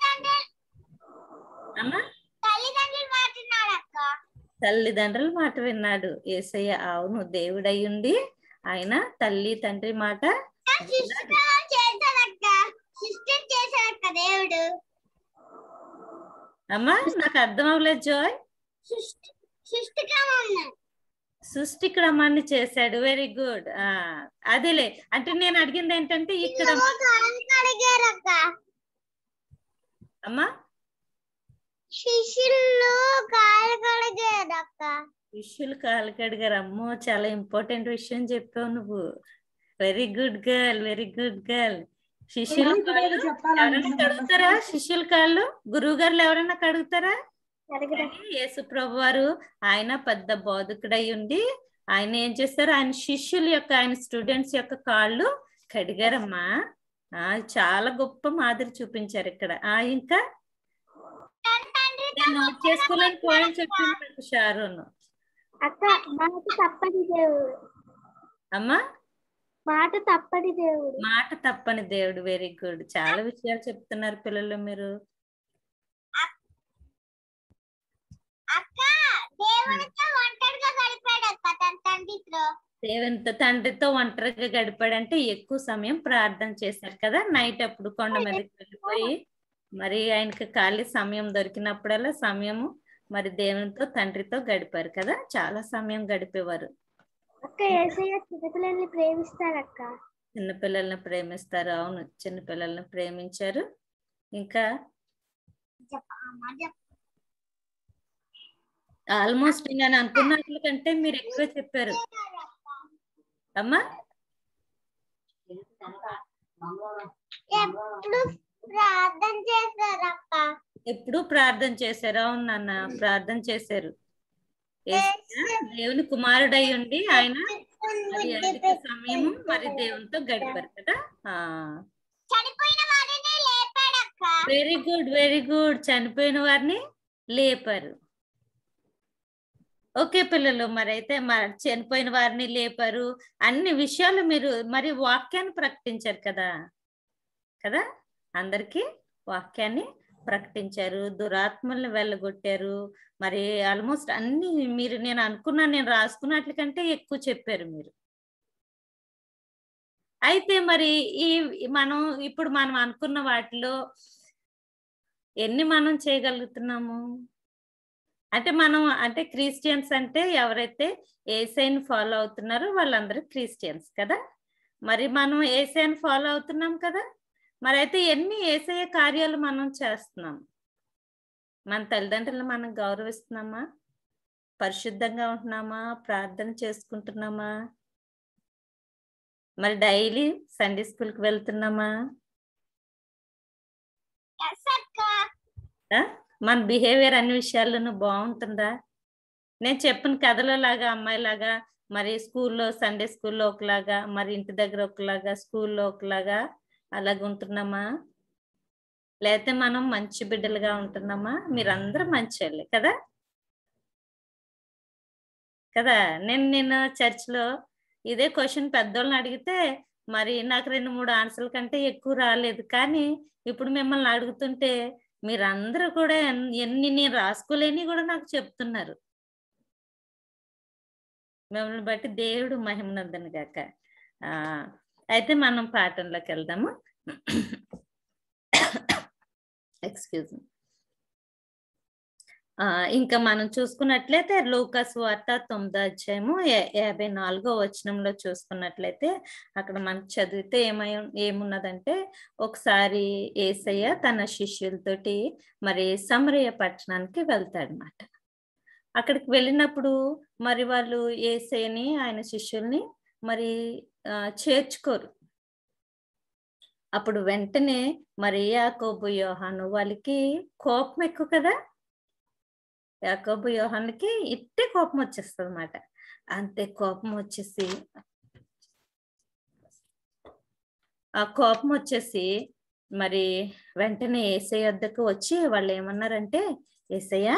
అమ్మా తల్లిదండ్రులు మాట్లాడినారు అక్క తల్లిదండ్రుల మాట విన్నాడు ఏసయ్య అవును దేవుడయ్యుండి ఆయన తల్లి తండ్రి మాట శిష్టిక్రమం చేశాడక్క సిస్టర్ చేశాడక్క దేవుడు అమ్మా నాకు అర్థం అవ్వలేదు జాయ్ సృష్టిక్రమం సృష్టి క్రమాన్ని చేశాడు వెరీ గుడ్ ఆ అదేలే అంటే నేను అడిగింది ఏంటంటే ఇక్కడ అడిగారక్క అమ్మా శిష్యులు కాలు కడిగారక్క శిష్యులు కాలు కడిగారు అమ్మో చాలా ఇంపార్టెంట్ విషయం చెప్పావు నువ్వు very good girl very good girl శిష్యుల ఎవరికి కాళ్ళు ఏదో చెప్పాలని ఎవరైనా కడుగుతారా శిష్యుల కాళ్ళు గురువు గారు ఎవరైనా కడుగుతారా కానీ యేసు ప్రభు వారు ఆయన పెద్ద బోధకుడై ఉండి ఆయన ఏం చేస్తారు ఆయన శిష్యుల యొక్క ఆయన స్టూడెంట్స్ యొక్క కాళ్ళు కడిగారమ్మా ఆ చాలా గొప్ప మాదిరి చూపించారు ఇక్కడ ఆ ఇంకా నేను నోట్ చేసుకోలేని పాయింట్ చెప్పింది నాకు షారోన్ అక్క మాట తప్పని దేవుడు అమ్మా మాట తప్పని దేవుడు మాట తప్పని దేవుడు వెరీ గుడ్ చాలా విషయాలు చెప్తున్నారు పిల్లలు మీరు అక్క దేవుడితో ఒంటరిగా గడిపాడు అక్క తన తండ్రితో దేవునితో తండ్రితో ఒంటరిగా గడిపాడంటే ఎక్కువ సమయం ప్రార్థన చేశారు కదా నైట్ అప్పుడు కొండ మీదకి వెళ్ళిపోయి మరి ఆయనకి ఖాళీ సమయం దొరికినప్పుడల్లా సమయము మరి దేవునితో తండ్రితో గడిపారు కదా చాలా సమయం గడిపేవారు అక్క ఏసయ్య చిన్నపిల్లల్ని ప్రేమిస్తారక్క చిన్నపిల్లల్ని ప్రేమిస్తారు అవును చిన్నపిల్లల్ని ప్రేమించారు ఇంకా ఆల్మోస్ట్ నేను అనుకున్నట్ల కంటే మీరు ఎక్కువ చెప్పారు అమ్మా ఎప్పుడు ప్రార్థన చేస్తారక్క ఎప్పుడు ప్రార్థన చేశారు అవును నాన్న ప్రార్థన చేశారు యేసయ్య దేవుని కుమారుడై ఉండి ఆయన మరి అధిక సమయం మరి దేవునితో గడిపారు కదా చనిపోయిన వారిని లేపాడక్క వెరీ గుడ్ వెరీ గుడ్ చనిపోయిన వారిని లేపారు ఓకే పిల్లలు మరి అయితే మరి చనిపోయిన వారిని లేపారు అన్ని విషయాలు మీరు మరి వాక్యాన్ని ప్రకటించారు కదా కదా అందరికీ వాక్యాన్ని ప్రకటించారు దురాత్మల్ని వెళ్ళగొట్టారు మరి ఆల్మోస్ట్ అన్ని మీరు నేను అనుకున్నా నేను రాసుకున్నట్ల కంటే ఎక్కువ చెప్పారు మీరు అయితే మరి ఈ మనం ఇప్పుడు మనం అనుకున్న వాటిలో ఎన్ని మనం చేయగలుగుతున్నాము అంటే మనం అంటే క్రిస్టియన్స్ అంటే ఎవరైతే ఏసైని ఫాలో అవుతున్నారో వాళ్ళందరూ క్రిస్టియన్స్ కదా మరి మనం ఏసైని ఫాలో అవుతున్నాం కదా మరి అయితే ఎన్ని ఏసఐ కార్యాలు మనం చేస్తున్నాం మన తల్లిదండ్రులను మనం గౌరవిస్తున్నామా పరిశుద్ధంగా ఉంటున్నామా ప్రార్థన చేసుకుంటున్నామా మరి డైలీ సండే స్కూల్కి వెళ్తున్నామా ఆ? మన బిహేవియర్ అన్ని విషయాల్లోనూ బాగుంటుందా నేను చెప్పిన కథలో లాగా అమ్మాయిలాగా మరి స్కూల్లో సండే స్కూల్లో ఒకలాగా మరి ఇంటి దగ్గర ఒకలాగా స్కూల్లో ఒకలాగా అలాగ ఉంటున్నామా లేకపోతే మనం మంచి బిడ్డలుగా ఉంటున్నామా మీరందరూ మంచి కదా కదా నేను నేను చర్చ్లో ఇదే క్వశ్చన్ పెద్దోళ్ళని అడిగితే మరి నాకు రెండు మూడు ఆన్సర్ల కంటే ఎక్కువ రాలేదు కానీ ఇప్పుడు మిమ్మల్ని అడుగుతుంటే మీరందరూ కూడా ఎన్- ఎన్ని నేను రాసుకోలేని కూడా నాకు చెప్తున్నారు మిమ్మల్ని బట్టి దేవుడు మహిమనందను గాక ఆ అయితే మనం పాఠంలోకి వెళ్దాము ఎక్స్క్యూజ్ మీ ఆ, ఇంకా మనం చూసుకున్నట్లయితే లూకాస్ వార్త తొమ్మిదో అధ్యాయము యా- యాభై నాలుగో వచనంలో చూసుకున్నట్లయితే అక్కడ మనం చదివితే ఏమై ఏమున్నదంటే ఒకసారి ఏసయ్య తన శిష్యులతోటి మరి సమరయ పట్టణానికి వెళ్తాడనమాట అక్కడికి వెళ్ళినప్పుడు మరి వాళ్ళు ఏసయ్యని ఆయన శిష్యుల్ని మరి ఆ, చేర్చుకోరు అప్పుడు వెంటనే మరి యాకోబు యోహాను వాళ్ళకి కోపం ఎక్కువ కదా యాకోబు యోహానికి ఇట్టే కోపం వచ్చేస్తుంది అనమాట అంతే కోపం వచ్చేసి ఆ కోపం వచ్చేసి మరి వెంటనే ఏసయ్య వద్దకు వచ్చి వాళ్ళు ఏమన్నారంటే ఏసయ్య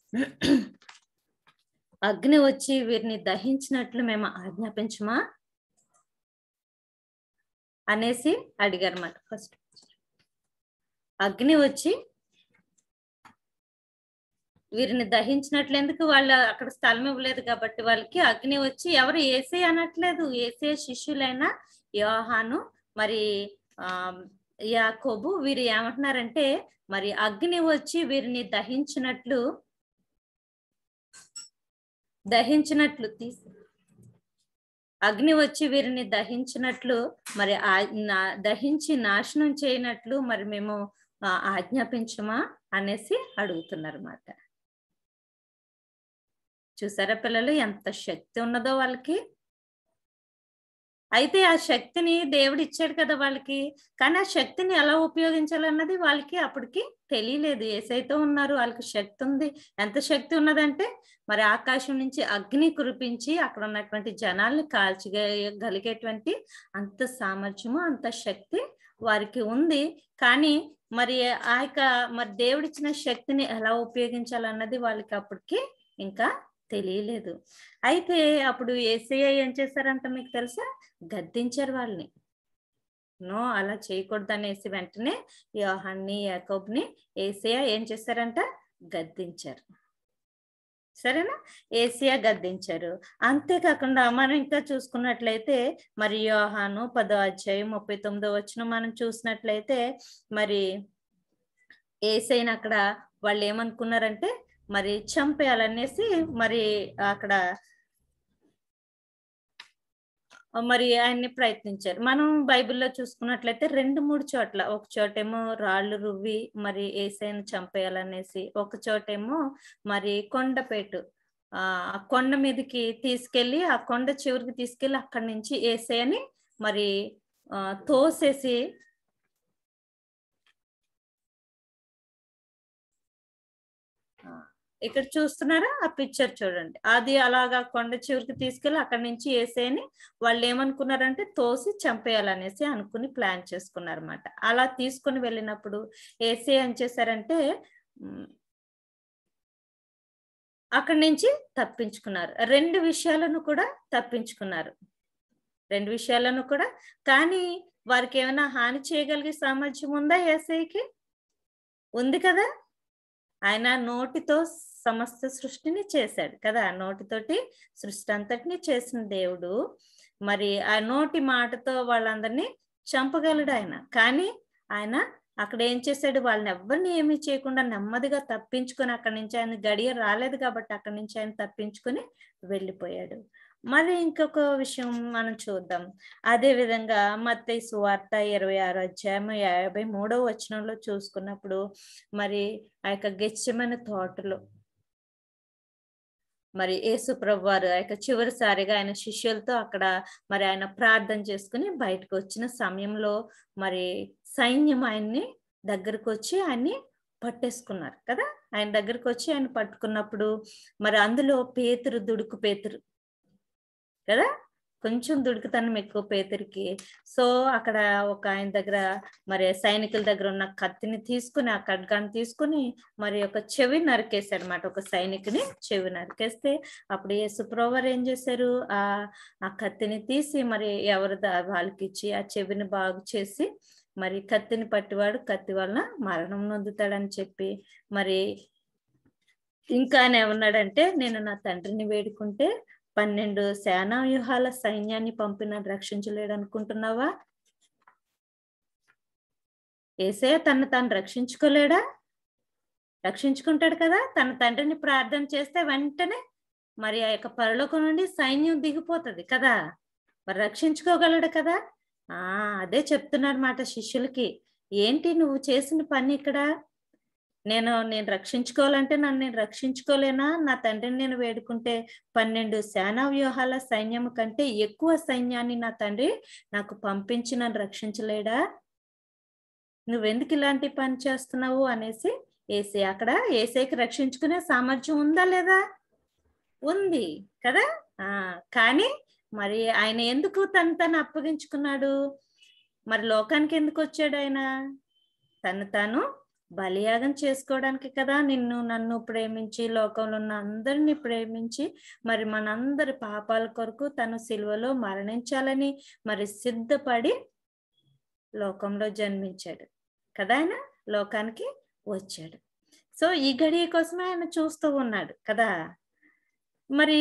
అగ్ని వచ్చి వీరిని దహించినట్లు మేము ఆజ్ఞాపించమా అనేసి అడిగారు అన్నమాట ఫస్ట్ అగ్ని వచ్చి వీరిని దహించినట్లు ఎందుకు వాళ్ళు అక్కడ స్థలం ఇవ్వలేదు కాబట్టి వాళ్ళకి అగ్ని వచ్చి ఎవరు ఏసే అనట్లేదు ఏసే శిష్యులైన యోహాను మరి ఆ యాకోబు వీరు ఏమంటున్నారంటే మరి అగ్ని వచ్చి వీరిని దహించినట్లు దహించినట్లు తీసి అగ్ని వచ్చి వీరిని దహించినట్లు మరి ఆ- నా- దహించి నాశనం చేయనట్లు మరి మేము ఆ, ఆజ్ఞాపించమా అనేసి అడుగుతున్నారు అన్నమాట చూసారా పిల్లలు ఎంత శక్తి ఉన్నదో వాళ్ళకి అయితే ఆ శక్తిని దేవుడు ఇచ్చాడు కదా వాళ్ళకి కానీ ఆ శక్తిని ఎలా ఉపయోగించాలన్నది వాళ్ళకి అప్పటికి తెలియలేదు ఏసైతే ఉన్నారు వాళ్ళకి శక్తి ఉంది ఎంత శక్తి ఉన్నదంటే మరి ఆకాశం నుంచి అగ్ని కురిపించి అక్కడ ఉన్నటువంటి జనాల్ని కాల్చగలిగేటువంటి అంత సామర్థ్యము అంత శక్తి వారికి ఉంది కానీ మరి ఆ యొక్క మరి దేవుడిచ్చిన శక్తిని ఎలా ఉపయోగించాలన్నది వాళ్ళకి అప్పటికి ఇంకా తెలియలేదు అయితే అప్పుడు ఏసయ్య ఏం చేశారంట మీకు తెలుసా గద్దించారు వాళ్ళని నో అలా చేయకూడదు అనేసి వెంటనే యోహాన్ని యాకోబ్ని ఏసయ్య ఏం చేశారంట గద్దించారు సరేనా ఏసియా గద్దించారు అంతేకాకుండా మనం ఇంకా చూసుకున్నట్లయితే మరి యోహాను పదో అధ్యాయం ముప్పై తొమ్మిదో వచ్చిన మనం చూసినట్లయితే మరి ఏసైన అక్కడ వాళ్ళు ఏమనుకున్నారంటే మరి చంపేయాలనేసి మరి అక్కడ మరి ఆయన్ని ప్రయత్నించారు మనం బైబిల్లో చూసుకున్నట్లయితే రెండు మూడు చోట్ల ఒక చోటేమో రాళ్ళు రువ్వి మరి ఏసైని చంపేయాలనేసి ఒక చోటేమో మరి కొండపేటు ఆ ఆ కొండ మీదకి తీసుకెళ్లి ఆ కొండ చివరికి తీసుకెళ్లి అక్కడి నుంచి ఏసైని మరి ఆ, తోసేసి ఆ, ఇక్కడ చూస్తున్నారా ఆ పిక్చర్ చూడండి అది అలాగా కొండ చివరికి తీసుకెళ్లి అక్కడి నుంచి ఏసేని వాళ్ళు ఏమనుకున్నారంటే తోసి చంపేయాలనేసి అనుకుని ప్లాన్ చేసుకున్నారు అనమాట అలా తీసుకుని వెళ్ళినప్పుడు ఏసే ఏం చేశారంటే ఉమ్, అక్కడి నుంచి తప్పించుకున్నారు రెండు విషయాలను కూడా తప్పించుకున్నారు రెండు విషయాలను కూడా కానీ వారికి ఏమైనా హాని చేయగలిగే సామర్థ్యం ఉందా ఏసైకి ఉంది కదా ఆయన నోటితో సమస్త సృష్టిని చేశాడు కదా నోటితోటి సృష్టి అంతటిని చేసిన దేవుడు మరి ఆ నోటి మాటతో వాళ్ళందరినీ చంపగలడు ఆయన కానీ ఆయన అక్కడ ఏం చేశాడు వాళ్ళని ఎవరిని ఏమీ చేయకుండా నెమ్మదిగా తప్పించుకొని అక్కడి నుంచి ఆయన గడియ రాలేదు కాబట్టి అక్కడి నుంచి ఆయన తప్పించుకొని వెళ్ళిపోయాడు మరి ఇంకొక విషయం మనం చూద్దాం అదే విధంగా మత్తయి సువార్త ఇరవై ఆరు అధ్యాయం యాభై మూడవ వచనంలో చూసుకున్నప్పుడు మరి ఆ యొక్క గెచ్చమైన తోటలో మరి యేసు ప్రభు వారు ఆ యొక్క చివరిసారిగా ఆయన శిష్యులతో అక్కడ మరి ఆయన ప్రార్థన చేసుకుని బయటకు వచ్చిన సమయంలో మరి సైన్యం ఆయన్ని దగ్గరకు వచ్చి ఆయన్ని పట్టేసుకున్నారు కదా ఆయన దగ్గరకు వచ్చి ఆయన పట్టుకున్నప్పుడు మరి అందులో పేతురు దుడుకు పేతురు కదా కొంచెం దుడుకుతనం ఎక్కువ పేతురికి సో అక్కడ ఒక ఆయన దగ్గర మరి సైనికుల దగ్గర ఉన్న కత్తిని తీసుకుని ఆ ఖడ్గాన్ని తీసుకుని మరి ఒక చెవి నరికేశాడు అనమాట ఒక సైనికుని చెవి నరికేస్తే అప్పుడు యేసుప్రవర్ ఏం చేశారు ఆ ఆ కత్తిని తీసి మరి ఎవరి దా- వాళ్ళకి ఇచ్చి ఆ చెవిని బాగు చేసి మరి కత్తిని పట్టివాడు కత్తి వలన మరణం నొందుతాడని చెప్పి మరి ఇంకా ఆయన ఏమన్నాడంటే నేను నా తండ్రిని వేడుకుంటే పన్నెండు సేనా వ్యూహాల సైన్యాన్ని పంపిన రక్షించలేడు అనుకుంటున్నావా ఏసే తను తాను రక్షించుకోలేడా రక్షించుకుంటాడు కదా తన తండ్రిని ప్రార్థన చేస్తే వెంటనే మరి ఆ యొక్క పరలోకం నుండి సైన్యం దిగిపోతుంది కదా మరి రక్షించుకోగలడు కదా ఆ అదే చెప్తున్నాడు మాట శిష్యులకి ఏంటి నువ్వు చేసిన పని ఇక్కడ నేను నేను రక్షించుకోవాలంటే నన్ను నేను రక్షించుకోలేనా నా తండ్రిని నేను వేడుకుంటే పన్నెండు సేనా వ్యూహాల సైన్యం కంటే ఎక్కువ సైన్యాన్ని నా తండ్రి నాకు పంపించి నన్ను రక్షించలేడా నువ్వెందుకు ఇలాంటి పని చేస్తున్నావు అనేసి ఏసే అక్కడ ఏసేకి రక్షించుకునే సామర్థ్యం ఉందా లేదా ఉంది కదా ఆ కానీ మరి ఆయన ఎందుకు తను తను అప్పగించుకున్నాడు మరి లోకానికి ఎందుకు వచ్చాడు ఆయన తను తాను బలియాగం చేసుకోవడానికి కదా నిన్ను నన్ను ప్రేమించి లోకంలో ఉన్న అందరినీ ప్రేమించి మరి మనందరి పాపాల కొరకు తను సిలువలో మరణించాలని మరి సిద్ధపడి లోకంలో జన్మించాడు కదా ఆయన లోకానికి వచ్చాడు సో ఈ గడియ కోసమే ఆయన చూస్తూ ఉన్నాడు కదా మరి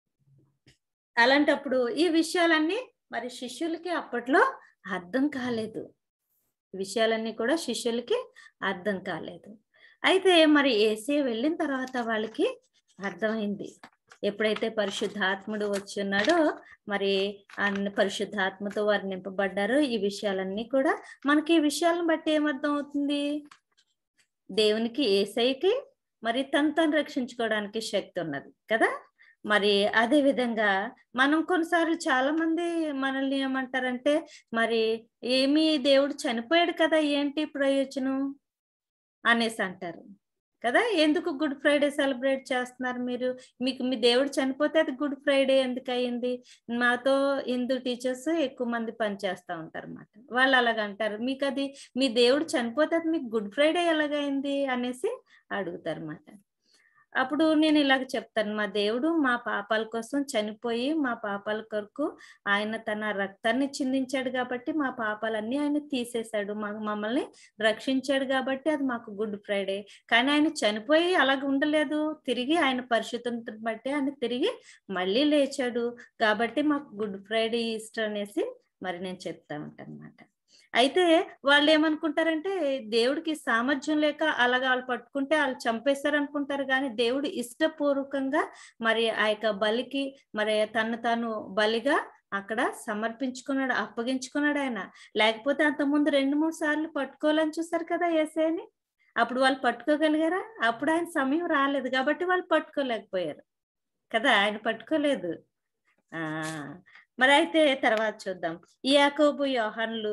అలాంటప్పుడు ఈ విషయాలన్నీ మరి శిష్యులకి అప్పట్లో అర్థం కాలేదు ఈ విషయాలన్నీ కూడా శిష్యులకి అర్థం కాలేదు అయితే మరి ఏసే వెళ్ళిన తర్వాత వాళ్ళకి అర్థమైంది ఎప్పుడైతే పరిశుద్ధాత్ముడు వచ్చి ఉన్నాడో మరి అన్ని పరిశుద్ధాత్మతో వారు నింపబడ్డారో ఈ విషయాలన్నీ కూడా మనకి ఈ విషయాలను బట్టి ఏమర్థం అవుతుంది దేవునికి ఏసైకి మరి తను తను రక్షించుకోవడానికి శక్తి ఉన్నది కదా మరి అదే విధంగా మనం కొన్నిసార్లు చాలా మంది మనల్ని ఏమంటారంటే మరి ఏమి దేవుడు చనిపోయాడు కదా ఏంటి ప్రయోజనం అనేసి అంటారు కదా ఎందుకు గుడ్ ఫ్రైడే సెలబ్రేట్ చేస్తున్నారు మీరు మీకు మీ దేవుడు చనిపోతే అది గుడ్ ఫ్రైడే ఎందుకు అయ్యింది మాతో హిందూ టీచర్స్ ఎక్కువ మంది పని చేస్తూ ఉంటారు అన్నమాట వాళ్ళు అలాగ అంటారు మీకు అది మీ దేవుడు చనిపోతే అది మీకు గుడ్ ఫ్రైడే ఎలాగైంది అనేసి అడుగుతారు అన్నమాట అప్పుడు నేను ఇలాగ చెప్తాను మా దేవుడు మా పాపాల కోసం చనిపోయి మా పాపాల కొరకు ఆయన తన రక్తాన్ని చిందించాడు కాబట్టి మా పాపాలన్నీ ఆయన తీసేశాడు మా మమ్మల్ని రక్షించాడు కాబట్టి అది మాకు గుడ్ ఫ్రైడే కానీ ఆయన చనిపోయి అలాగ ఉండలేదు తిరిగి ఆయన పరిశుద్ధతను బట్టి ఆయన తిరిగి మళ్ళీ లేచాడు కాబట్టి మాకు గుడ్ ఫ్రైడే ఈస్టర్ అనేసి మరి నేను చెప్తా ఉంటాను అనమాట అయితే వాళ్ళు ఏమనుకుంటారంటే దేవుడికి సామర్థ్యం లేక అలాగా వాళ్ళు పట్టుకుంటే వాళ్ళు చంపేస్తారు అనుకుంటారు కానీ దేవుడు ఇష్టపూర్వకంగా మరి ఆ యొక్క బలికి మరి తను తాను బలిగా అక్కడ సమర్పించుకున్నాడు అప్పగించుకున్నాడు ఆయన లేకపోతే అంతకుముందు రెండు మూడు సార్లు పట్టుకోవాలని చూస్తారు కదా ఏసైని అప్పుడు వాళ్ళు పట్టుకోగలిగారా అప్పుడు ఆయన సమయం రాలేదు కాబట్టి వాళ్ళు పట్టుకోలేకపోయారు కదా ఆయన పట్టుకోలేదు ఆ మరి అయితే తర్వాత చూద్దాం ఈ యాకోబు యోహాన్లు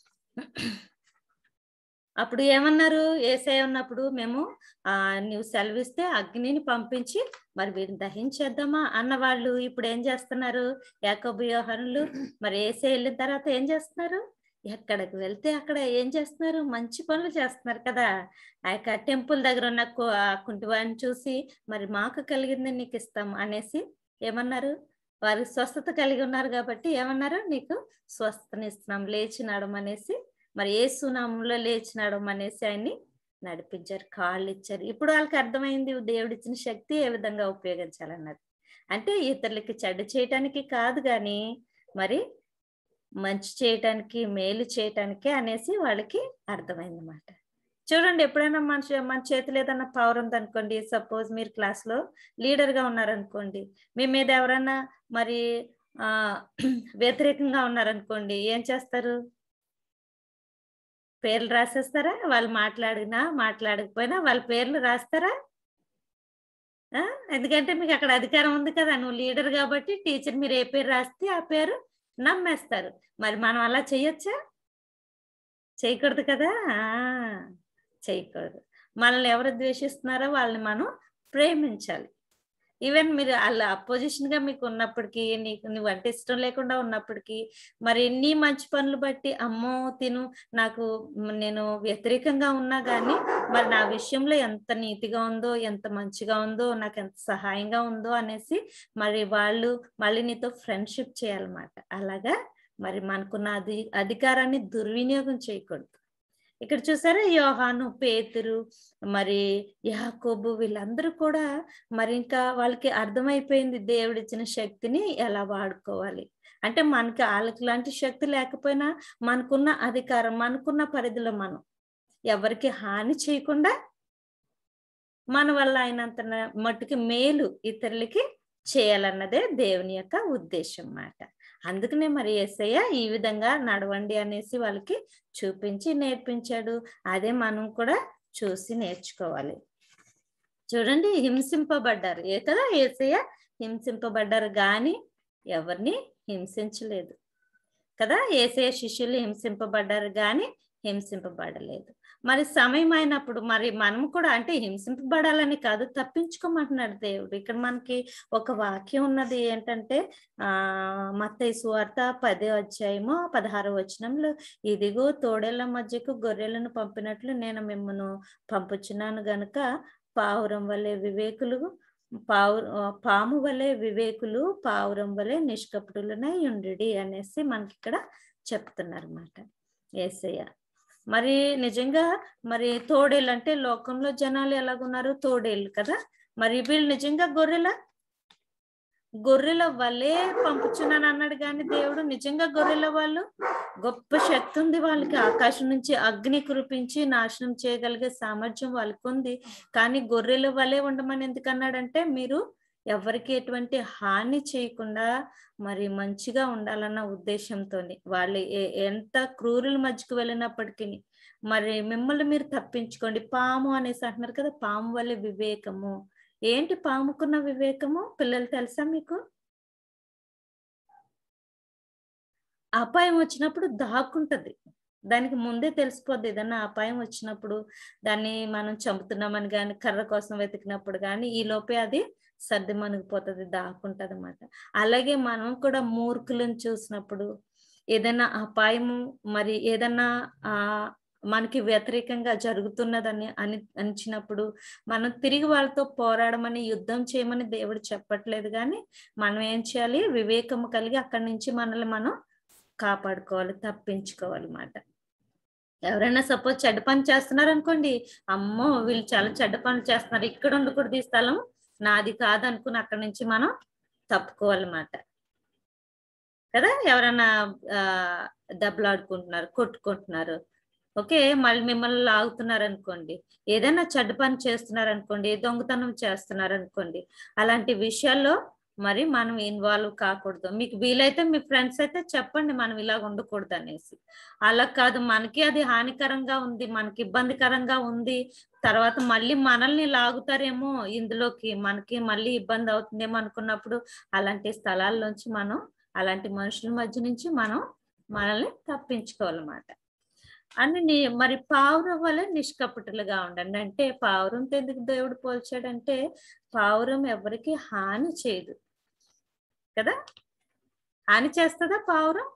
అప్పుడు ఏమన్నారు ఏసై ఉన్నప్పుడు మేము ఆ నువ్వు సెలవిస్తే అగ్నిని పంపించి మరి వీడిని దహించేద్దామా అన్న వాళ్ళు ఇప్పుడు ఏం చేస్తున్నారు యాకోబు యోహానులు మరి ఏసై వెళ్ళిన తర్వాత ఏం చేస్తున్నారు ఎక్కడికి వెళ్తే అక్కడ ఏం చేస్తున్నారు మంచి పనులు చేస్తున్నారు కదా ఆ యొక్క టెంపుల్ దగ్గర ఉన్న కు- ఆ కుంటివాడిని చూసి మరి మాకు కలిగింది నీకు ఇస్తాం అనేసి ఏమన్నారు వారు స్వస్థత కలిగి ఉన్నారు కాబట్టి ఏమన్నారు నీకు స్వస్థతనిస్తున్నాం లేచి నడమనేసి మరి ఏ సునామంలో లేచి నడమనేసి ఆయన్ని నడిపించారు కాళ్ళు ఇచ్చారు ఇప్పుడు వాళ్ళకి అర్థమైంది దేవుడు ఇచ్చిన శక్తి ఏ విధంగా ఉపయోగించాలన్నది అంటే ఇతరులకి చెడు చేయటానికి కాదు కానీ మరి మంచి చేయటానికి మేలు చేయటానికి అనేసి వాళ్ళకి అర్థమైంది అన్నమాట చూడండి ఎప్పుడైనా మన చే- మన చేతిలో ఏదైనా పవర్ ఉందనుకోండి సపోజ్ మీరు క్లాస్ లో లీడర్ గా ఉన్నారనుకోండి మీ మీద ఎవరైనా మరి ఆ వ్యతిరేకంగా ఉన్నారనుకోండి ఏం చేస్తారు పేర్లు రాసేస్తారా వాళ్ళు మాట్లాడినా మాట్లాడకపోయినా వాళ్ళ పేర్లు రాస్తారా ఆ? ఎందుకంటే మీకు అక్కడ అధికారం ఉంది కదా నువ్వు లీడర్ కాబట్టి టీచర్ మీరు ఏ పేరు రాస్తే ఆ పేరు నమ్మేస్తారు మరి మనం అలా చెయ్యొచ్చా చేయకూడదు కదా ఆ, చేయకూడదు మనల్ని ఎవరు ద్వేషిస్తున్నారో వాళ్ళని మనం ప్రేమించాలి ఈవెన్ మీరు వాళ్ళ అపోజిషన్ గా మీకు ఉన్నప్పటికీ నీకు నువ్వు అంటే ఇష్టం లేకుండా ఉన్నప్పటికీ మరి నీ మంచి పనులు బట్టి అమ్మో తిను నాకు మ్, నేను వ్యతిరేకంగా ఉన్నా కానీ మరి నా విషయంలో ఎంత నీతిగా ఉందో ఎంత మంచిగా ఉందో నాకు ఎంత సహాయంగా ఉందో అనేసి మరి వాళ్ళు మళ్ళీ నీతో ఫ్రెండ్షిప్ చేయాలన్నమాట అలాగా మరి మనకున్న అధి అధికారాన్ని దుర్వినియోగం చేయకూడదు ఇక్కడ చూసారా యోహాను పేతురు మరి యాకోబు వీళ్ళందరూ కూడా మరి ఇంకా వాళ్ళకి అర్థమైపోయింది దేవుడిచ్చిన శక్తిని ఎలా వాడుకోవాలి అంటే మనకి వాళ్ళకి లాంటి శక్తి లేకపోయినా మనకున్న అధికారం మనకున్న పరిధిలో మనం ఎవరికి హాని చేయకుండా మన వల్ల అయినంత న- మట్టుకి మేలు ఇతరులకి చేయాలన్నదే దేవుని యొక్క ఉద్దేశం అన్నమాట అందుకనే మరి యేసయ్య ఈ విధంగా నడవండి అనేసి వాళ్ళకి చూపించి నేర్పించాడు అదే మనం కూడా చూసి నేర్చుకోవాలి చూడండి హింసింపబడ్డారు ఏ కదా యేసయ్య హింసింపబడ్డారు గాని ఎవరిని హింసించలేదు కదా ఏసే శిష్యులు హింసింపబడ్డారు గాని హింసింపబడలేదు మరి సమయం అయినప్పుడు మరి మనం కూడా అంటే హింసింపబడాలని కాదు తప్పించుకోమంటున్నాడు దేవుడు ఇక్కడ మనకి ఒక వాక్యం ఉన్నది ఏంటంటే ఆ మత్తయి సువార్త పదే అధ్యాయము పదహారు వచనంలో ఇదిగో తోడేళ్ల మధ్యకు గొర్రెలను పంపినట్లు నేను మిమ్మను పంపుచున్నాను గనుక పావురం వలె వివేకులు పావు పాము వలె వివేకులు పావురం వలె నిష్కపటులనై ఉండి అనేసి మనకి ఇక్కడ చెప్తున్నారు అన్నమాట ఏసయ్య మరి నిజంగా మరి తోడేళ్ళు అంటే లోకంలో జనాలు ఎలాగున్నారు తోడేళ్ళు కదా మరి వీళ్ళు నిజంగా గొర్రెల గొర్రెల వల్లే పంపుచున్నాను అన్నాడు కానీ దేవుడు నిజంగా గొర్రెల వాళ్ళు గొప్ప శక్తి ఉంది వాళ్ళకి ఆకాశం నుంచి అగ్ని కురిపించి నాశనం చేయగలిగే సామర్థ్యం వాళ్ళకి ఉంది కానీ గొర్రెల వలె ఉండమని ఎందుకు అన్నాడంటే మీరు ఎవరికి ఎటువంటి హాని చేయకుండా మరి మంచిగా ఉండాలన్న ఉద్దేశంతో వాళ్ళు ఏ- ఎంత క్రూరుల మధ్యకు వెళ్ళినప్పటికీ మరి మిమ్మల్ని మీరు తప్పించుకోండి పాము అనేసి అంటున్నారు కదా పాము వల్ల వివేకము ఏంటి పాముకున్న వివేకము పిల్లలు తెలుసా మీకు అపాయం వచ్చినప్పుడు దాక్కుంటది దానికి ముందే తెలిసిపోద్ది ఏదన్నా అపాయం వచ్చినప్పుడు దాన్ని మనం చంపుతున్నామని కానీ కర్ర కోసం వెతికినప్పుడు కానీ ఈ లోపే అది సర్ది మణిగిపోతుంది దాక్కుంటది అనమాట అలాగే మనం కూడా మూర్ఖులను చూసినప్పుడు ఏదైనా అపాయము మరి ఏదన్నా ఆ మనకి వ్యతిరేకంగా జరుగుతున్నదని అని అనిచినప్పుడు మనం తిరిగి వాళ్ళతో పోరాడమని యుద్ధం చేయమని దేవుడు చెప్పట్లేదు కానీ మనం ఏం చేయాలి వివేకము కలిగి అక్కడి నుంచి మనల్ని మనం కాపాడుకోవాలి తప్పించుకోవాలి మాట ఎవరైనా సపోజ్ చెడ్డ పని చేస్తున్నారు అనుకోండి అమ్మో వీళ్ళు చాలా చెడ్డ పనులు చేస్తున్నారు ఇక్కడ ఉండకూడదు ఈ స్థలం నాది కాదు అనుకుని అక్కడి నుంచి మనం తప్పుకోవాలన్నమాట కదా ఎవరైనా ఆ దెబ్బలాడుకుంటున్నారు కొట్టుకుంటున్నారు ఓకే మళ్ళీ మిమ్మల్ని లాగుతున్నారు అనుకోండి ఏదైనా చెడ్డ పని చేస్తున్నారు అనుకోండి దొంగతనం చేస్తున్నారు అనుకోండి అలాంటి విషయాల్లో మరి మనం ఇన్వాల్వ్ కాకూడదు మీకు వీలైతే మీ ఫ్రెండ్స్ అయితే చెప్పండి మనం ఇలా ఉండకూడదు అనేసి అలా కాదు మనకి అది హానికరంగా ఉంది మనకి ఇబ్బందికరంగా ఉంది తర్వాత మళ్ళీ మనల్ని లాగుతారేమో ఇందులోకి మనకి మళ్ళీ ఇబ్బంది అవుతుందేమో అనుకున్నప్పుడు అలాంటి స్థలాల్లోంచి మనం అలాంటి మనుషుల మధ్య నుంచి మనం మనల్ని తప్పించుకోవాలన్నమాట అని ని- మరి పావురం వల్ల నిష్కపటులుగా ఉండండి అంటే పావురంతో ఎందుకు దేవుడు పోల్చాడంటే పావురం ఎవరికి హాని చేయదు కదా హాని చేస్తుందా పావురం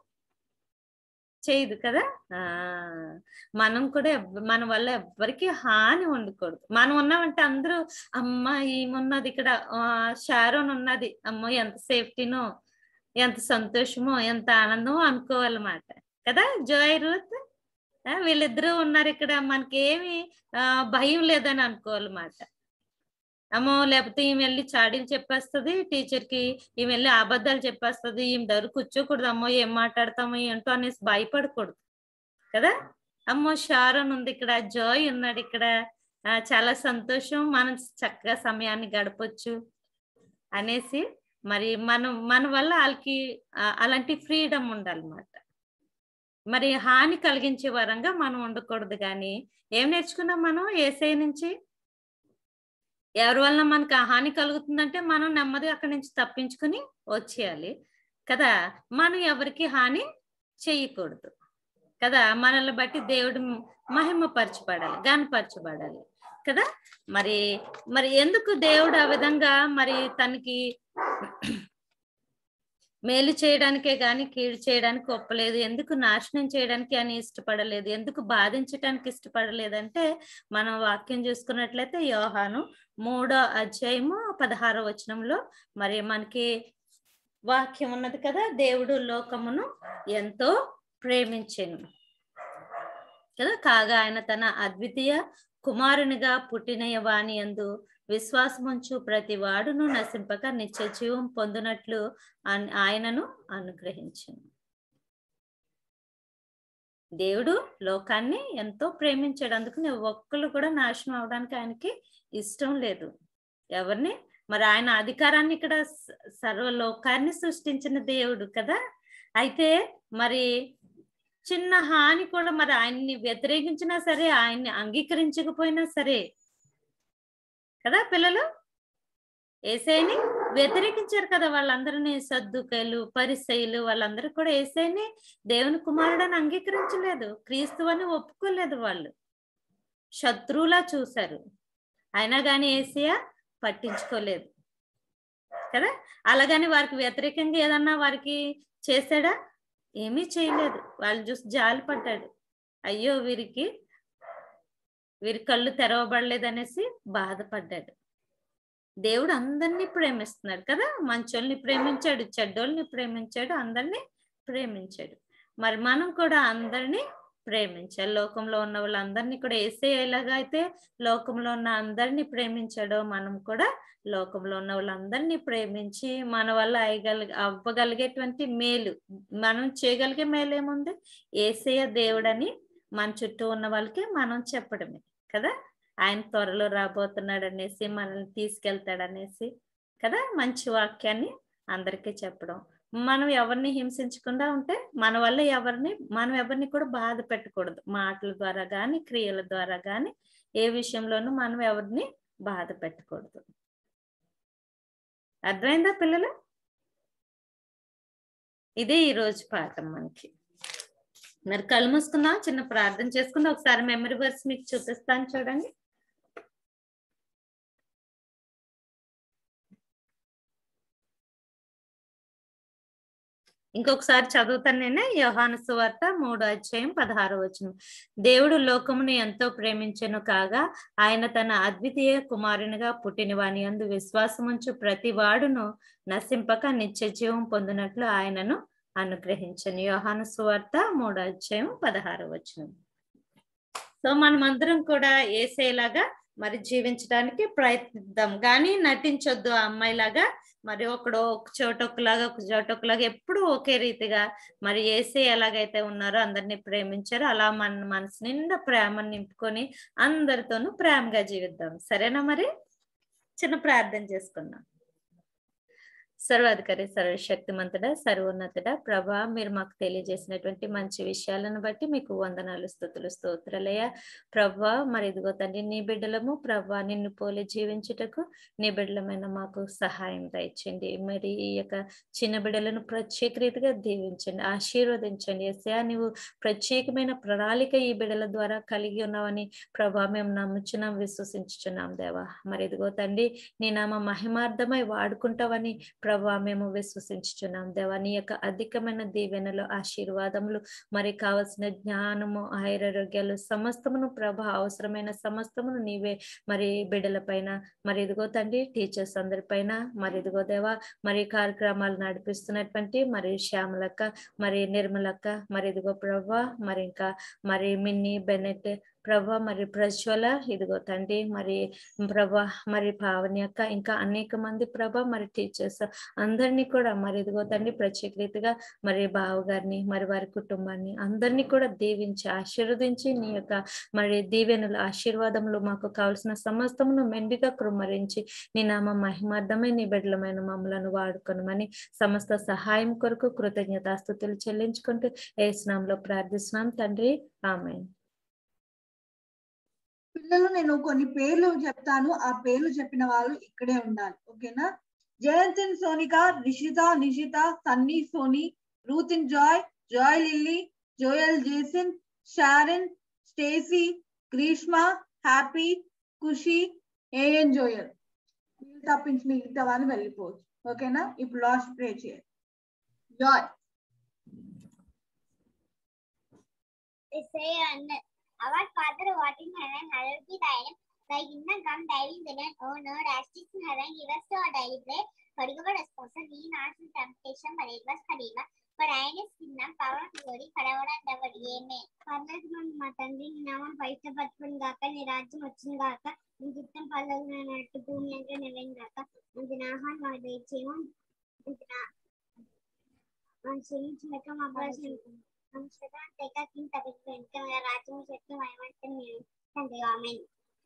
చేయదు కదా ఆ మనం కూడా ఎవ్వ- మన వల్ల ఎవ్వరికి హాని ఉండకూడదు మనం ఉన్నామంటే అందరూ అమ్మ ఏమున్నది ఇక్కడ ఆ, షారోన్ ఉన్నది అమ్మో ఎంత సేఫ్టీనో ఎంత సంతోషమో ఎంత ఆనందమో అనుకోవాలన్నమాట కదా జోయ్ రూత్ ఆ, వీళ్ళిద్దరూ ఉన్నారు ఇక్కడ మనకి ఏమి ఆ, భయం లేదని అనుకోవాలన్నమాట అమ్మో లేకపోతే ఈమె వెళ్ళి చాడీలు చెప్పేస్తుంది టీచర్ కి ఈమె వెళ్ళి అబద్ధాలు చెప్పేస్తుంది ఈమె దగ్గర కూర్చోకూడదు అమ్మో ఏం మాట్లాడతామో ఏంటో అనేసి భయపడకూడదు కదా అమ్మో షారోన్ ఉంది ఇక్కడ జాయ్ ఉన్నాడు ఇక్కడ ఆ, చాలా సంతోషం మనం చక్కగా సమయాన్ని గడపొచ్చు అనేసి మరి మనం మన వల్ల వాళ్ళకి ఆ, అలాంటి ఫ్రీడమ్ ఉండాలన్నమాట మరి హాని కలిగించే వరంగా మనం ఉండకూడదు కానీ ఏం నేర్చుకున్నాం మనం ఏసై నుంచి ఎవరి వలన మనకు ఆ హాని కలుగుతుందంటే మనం నెమ్మదిగా అక్కడి నుంచి తప్పించుకుని వచ్చేయాలి కదా మనం ఎవరికి హాని చేయకూడదు కదా మనల్ని బట్టి దేవుడు మహిమపరచబడాలి గానపరచబడాలి కదా మరి మరి ఎందుకు దేవుడు ఆ విధంగా మరి తనకి మేలు చేయడానికే గాని కీడు చేయడానికి ఒప్పలేదు ఎందుకు నాశనం చేయడానికి అని ఇష్టపడలేదు ఎందుకు బాధించడానికి ఇష్టపడలేదంటే మనం వాక్యం చూసుకున్నట్లయితే యోహాను మూడో అధ్యాయము పదహారో వచనంలో మరి మనకి వాక్యం ఉన్నది కదా దేవుడు లోకమును ఎంతో ప్రేమించెను కదా కాగా ఆయన తన అద్వితీయ కుమారునిగా పుట్టిన వాణి యందు విశ్వాసముంచు ప్రతి వాడును నశింపక నిత్య జీవం పొందినట్లు ఆన్- ఆయనను అనుగ్రహించను దేవుడు లోకాన్ని ఎంతో ప్రేమించాడు అందుకని ఒక్కళ్ళు కూడా నాశనం అవడానికి ఆయనకి ఇష్టం లేదు ఎవరిని మరి ఆయన అధికారాన్ని ఇక్కడ స- సర్వలోకాన్ని సృష్టించిన దేవుడు కదా అయితే మరి చిన్న హాని కూడా మరి ఆయన్ని వ్యతిరేకించినా సరే ఆయన్ని అంగీకరించకపోయినా సరే కదా పిల్లలు ఏసైని వ్యతిరేకించారు కదా వాళ్ళందరినీ సద్దుకలు పరిసయులు వాళ్ళందరూ కూడా ఏసైని దేవుని కుమారుడని అంగీకరించలేదు క్రీస్తు అని ఒప్పుకోలేదు వాళ్ళు శత్రువులా చూశారు అయినా కానీ ఏసియా పట్టించుకోలేదు కదా అలాగని వారికి వ్యతిరేకంగా ఏదన్నా వారికి చేశాడా ఏమీ చేయలేదు వాళ్ళు చూసి జాలి పడ్డాడు అయ్యో వీరికి వీరి కళ్ళు తెరవబడలేదు అనేసి బాధపడ్డాడు దేవుడు అందరినీ ప్రేమిస్తున్నాడు కదా మంచోళ్ళని ప్రేమించాడు చెడ్డోళ్ళని ప్రేమించాడు అందరినీ ప్రేమించాడు మరి మనం కూడా అందరినీ ప్రేమించాలి లోకంలో ఉన్న వాళ్ళందరినీ కూడా వేసే ఎలాగా అయితే లోకంలో ఉన్న అందరినీ ప్రేమించాడో మనం కూడా లోకంలో ఉన్న వాళ్ళందరినీ ప్రేమించి మన వల్ల అయ్యగలి అవ్వగలిగేటువంటి మేలు మనం చేయగలిగే మేలు ఏముంది ఏసయ్య దేవుడని మన చుట్టూ ఉన్న వాళ్ళకి మనం చెప్పడమే కదా ఆయన త్వరలో రాబోతున్నాడు అనేసి మనల్ని తీసుకెళ్తాడు అనేసి కదా మంచి వాక్యాన్ని అందరికీ చెప్పడం మనం ఎవరిని హింసించకుండా ఉంటే మన వల్ల ఎవరిని మనం ఎవరిని కూడా బాధ పెట్టకూడదు మాటల ద్వారా గాని క్రియల ద్వారా గాని ఏ విషయంలోనూ మనం ఎవరిని బాధ పెట్టకూడదు అర్థమైందా పిల్లలు ఇదే ఈ రోజు పాఠం మనకి మరి కళ్ళు మూసుకుందాం చిన్న ప్రార్థన చేసుకుందాం ఒకసారి మెమరీ వర్స్ మీకు చూపిస్తాను చూడండి ఇంకొకసారి చదువుతాను నేనే యోహాను సువార్త మూడో అధ్యాయం పదహారో వచనం దేవుడు లోకమును ఎంతో ప్రేమించెను కాగా ఆయన తన అద్వితీయ కుమారునిగా పుట్టిన వాని అందు విశ్వాసముంచు ప్రతి వాడును నశింపక నిత్య జీవం పొందినట్లు ఆయనను అనుగ్రహించను యోహాను సువార్త మూడో అధ్యాయం పదహారో వచనం సో మనమందరం కూడా ఏసేలాగా మరి జీవించడానికి ప్రయత్నిద్దాం కానీ నటించొద్దు ఆ అమ్మాయిలాగా మరి ఒకడు ఒక చోట ఒకలాగా ఒక చోట ఒకలాగా ఎప్పుడు ఒకే రీతిగా మరి ఏసే ఎలాగైతే ఉన్నారో అందరినీ ప్రేమించారో అలా మన మనసు నిండా ప్రేమను నింపుకొని అందరితోనూ ప్రేమగా జీవిద్దాం సరేనా మరి చిన్న ప్రార్థన చేసుకుందాం సర్వాధికారి సర్వశక్తిమంతుడా సర్వోన్నతుడా ప్రభా మీరు మాకు తెలియజేసినటువంటి మంచి విషయాలను బట్టి మీకు వందనాలు స్థుతులు స్తోత్రాలయ్య ప్రభా మరి ఇదిగో తండ్రి నీ బిడ్డలము ప్రభా నిన్ను పోలి జీవించుటకు నీ బిడ్డలమైన మాకు సహాయం దయచండి మరి ఈ యొక్క చిన్న బిడ్డలను ప్రత్యేక రీతిగా దీవించండి ఆశీర్వదించండి ఎస్యా నీవు ప్రత్యేకమైన ప్రణాళిక ఈ బిడ్డల ద్వారా కలిగి ఉన్నావని ప్రభా మేము నమ్ముచున్నాం విశ్వసించుచున్నాం దేవా మరి ఇదిగో తండ్రి నీ నామ మహిమార్థమై వాడుకుంటావని ప్రభా మేము విశ్వసించుచున్నాం దేవా నీ యొక్క అధికమైన దీవెనలు ఆశీర్వాదములు మరి కావలసిన జ్ఞానము ఆయురారోగ్యాలు సమస్తమును ప్రభ అవసరమైన సమస్తమును నీవే మరి బిడ్డల పైన మరి ఇదిగో తండ్రి టీచర్స్ అందరిపైన మరి ఇదిగో దేవా మరి కార్యక్రమాలు నడిపిస్తున్నటువంటి మరి శ్యామలక్క మరి నిర్మలక్క మరి ఇదిగో ప్రభా మరి ఇంకా మరి మిన్ని బెనెట్ ప్రభా మరి ప్రజ్వల ఇదిగో తండ్రి మరి ప్రభా మరి పావని అక్క ఇంకా అనేక మంది ప్రభ మరి టీచర్స్ అందరినీ కూడా మరి ఇదిగో తండ్రి ప్రత్యేక రీతిగా మరి బావ గారిని మరి వారి కుటుంబాన్ని అందరినీ కూడా దీవించి ఆశీర్వదించి నీ యొక్క మరి దీవెనలు ఆశీర్వాదములు మాకు కావలసిన సమస్తమును మెండుగా కృమ్మరించి నీ నామ మహిమార్థమై నీ బిడ్డలమైన మమ్మలను వాడుకొనమని సమస్త సహాయం కొరకు కృతజ్ఞతాస్థుతులు చెల్లించుకుంటూ ఏ స్నామంలో ప్రార్థిస్తున్నాం తండ్రి ఆమె పిల్లలు నేను కొన్ని పేర్లు చెప్తాను ఆ పేర్లు చెప్పిన వాళ్ళు ఇక్కడే ఉండాలి ఓకేనా జయంతిన్ సోనిక రిషిత నిషిత సన్నీ సోని రూతిన్ జాయ్ జాయ్ లిల్లీ జోయల్ జేసిన్ Sharon Stacy Grishma Happy Khushi ఏఎన్ జోయల్ వీళ్ళు తప్పించి మిగతా వాళ్ళు వెళ్ళిపోవచ్చు ఓకేనా ఇప్పుడు లాస్ట్ ప్రే చేయాలి Joy They say, and our Father who art in heaven, hallowed be thy name. Thy kingdom come, thy will be done on earth as it is in heaven. Give us our daily bread. Forgive our trespasses, lead us into temptation, but deliver us from evil. For thine is kingdom, power, and glory, forever and ever. Amen. పరలోకమందు మా తండ్రి నీ నామం పవిత్రపరచుకుని గాక నీ రాజ్యం వచ్చిన గాక నీ చిత్తం పల్లవినట్టు భూమి అంటే నెరవేరు గాక మంచి ఆహారం మాకు దయచేయము మన క్షమించినక మా భాష రాజ్యం శక్తి మయమంటే మీరు తండ్రి ఆమెన్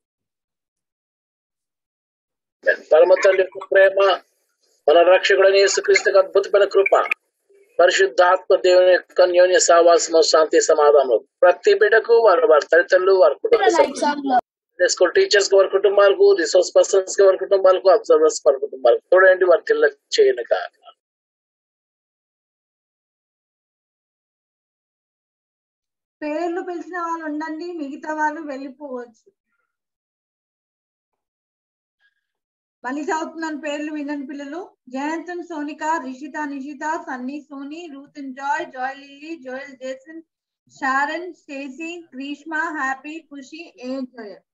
పరమ తండ్రి యొక్క ప్రేమ మన రక్షకుడైన యేసుక్రీస్తుకు అద్భుతమైన కృప పరిశుద్ధాత్మ దేవుని యొక్క అన్యోన్య సావాసము శాంతి సమాధానం ప్రతి బిడ్డకు వారి వారి తల్లిదండ్రులు వారి కుటుంబ సభ్యులు, స్కూల్ టీచర్స్ కి వారి కుటుంబాలకు రిసోర్స్ పర్సన్స్ కి వారి కుటుంబాలకు అబ్జర్వర్స్ వారి కుటుంబాలకు చూడండి వారి తిల్ల చేయను కాక పేర్లు పిలిచిన వాళ్ళు ఉండండి మిగతా వాళ్ళు వెళ్ళిపోవచ్చు మళ్ళీ చదువుతున్నాను పేర్లు వినండి పిల్లలు జయంతన్ సోనిక రిషిత నిషిత సన్నీ సోని రూతన్ Joy Joy Lily Joel Jason Sharon Stacy Grishma Happy Khushi ఏ జోయల్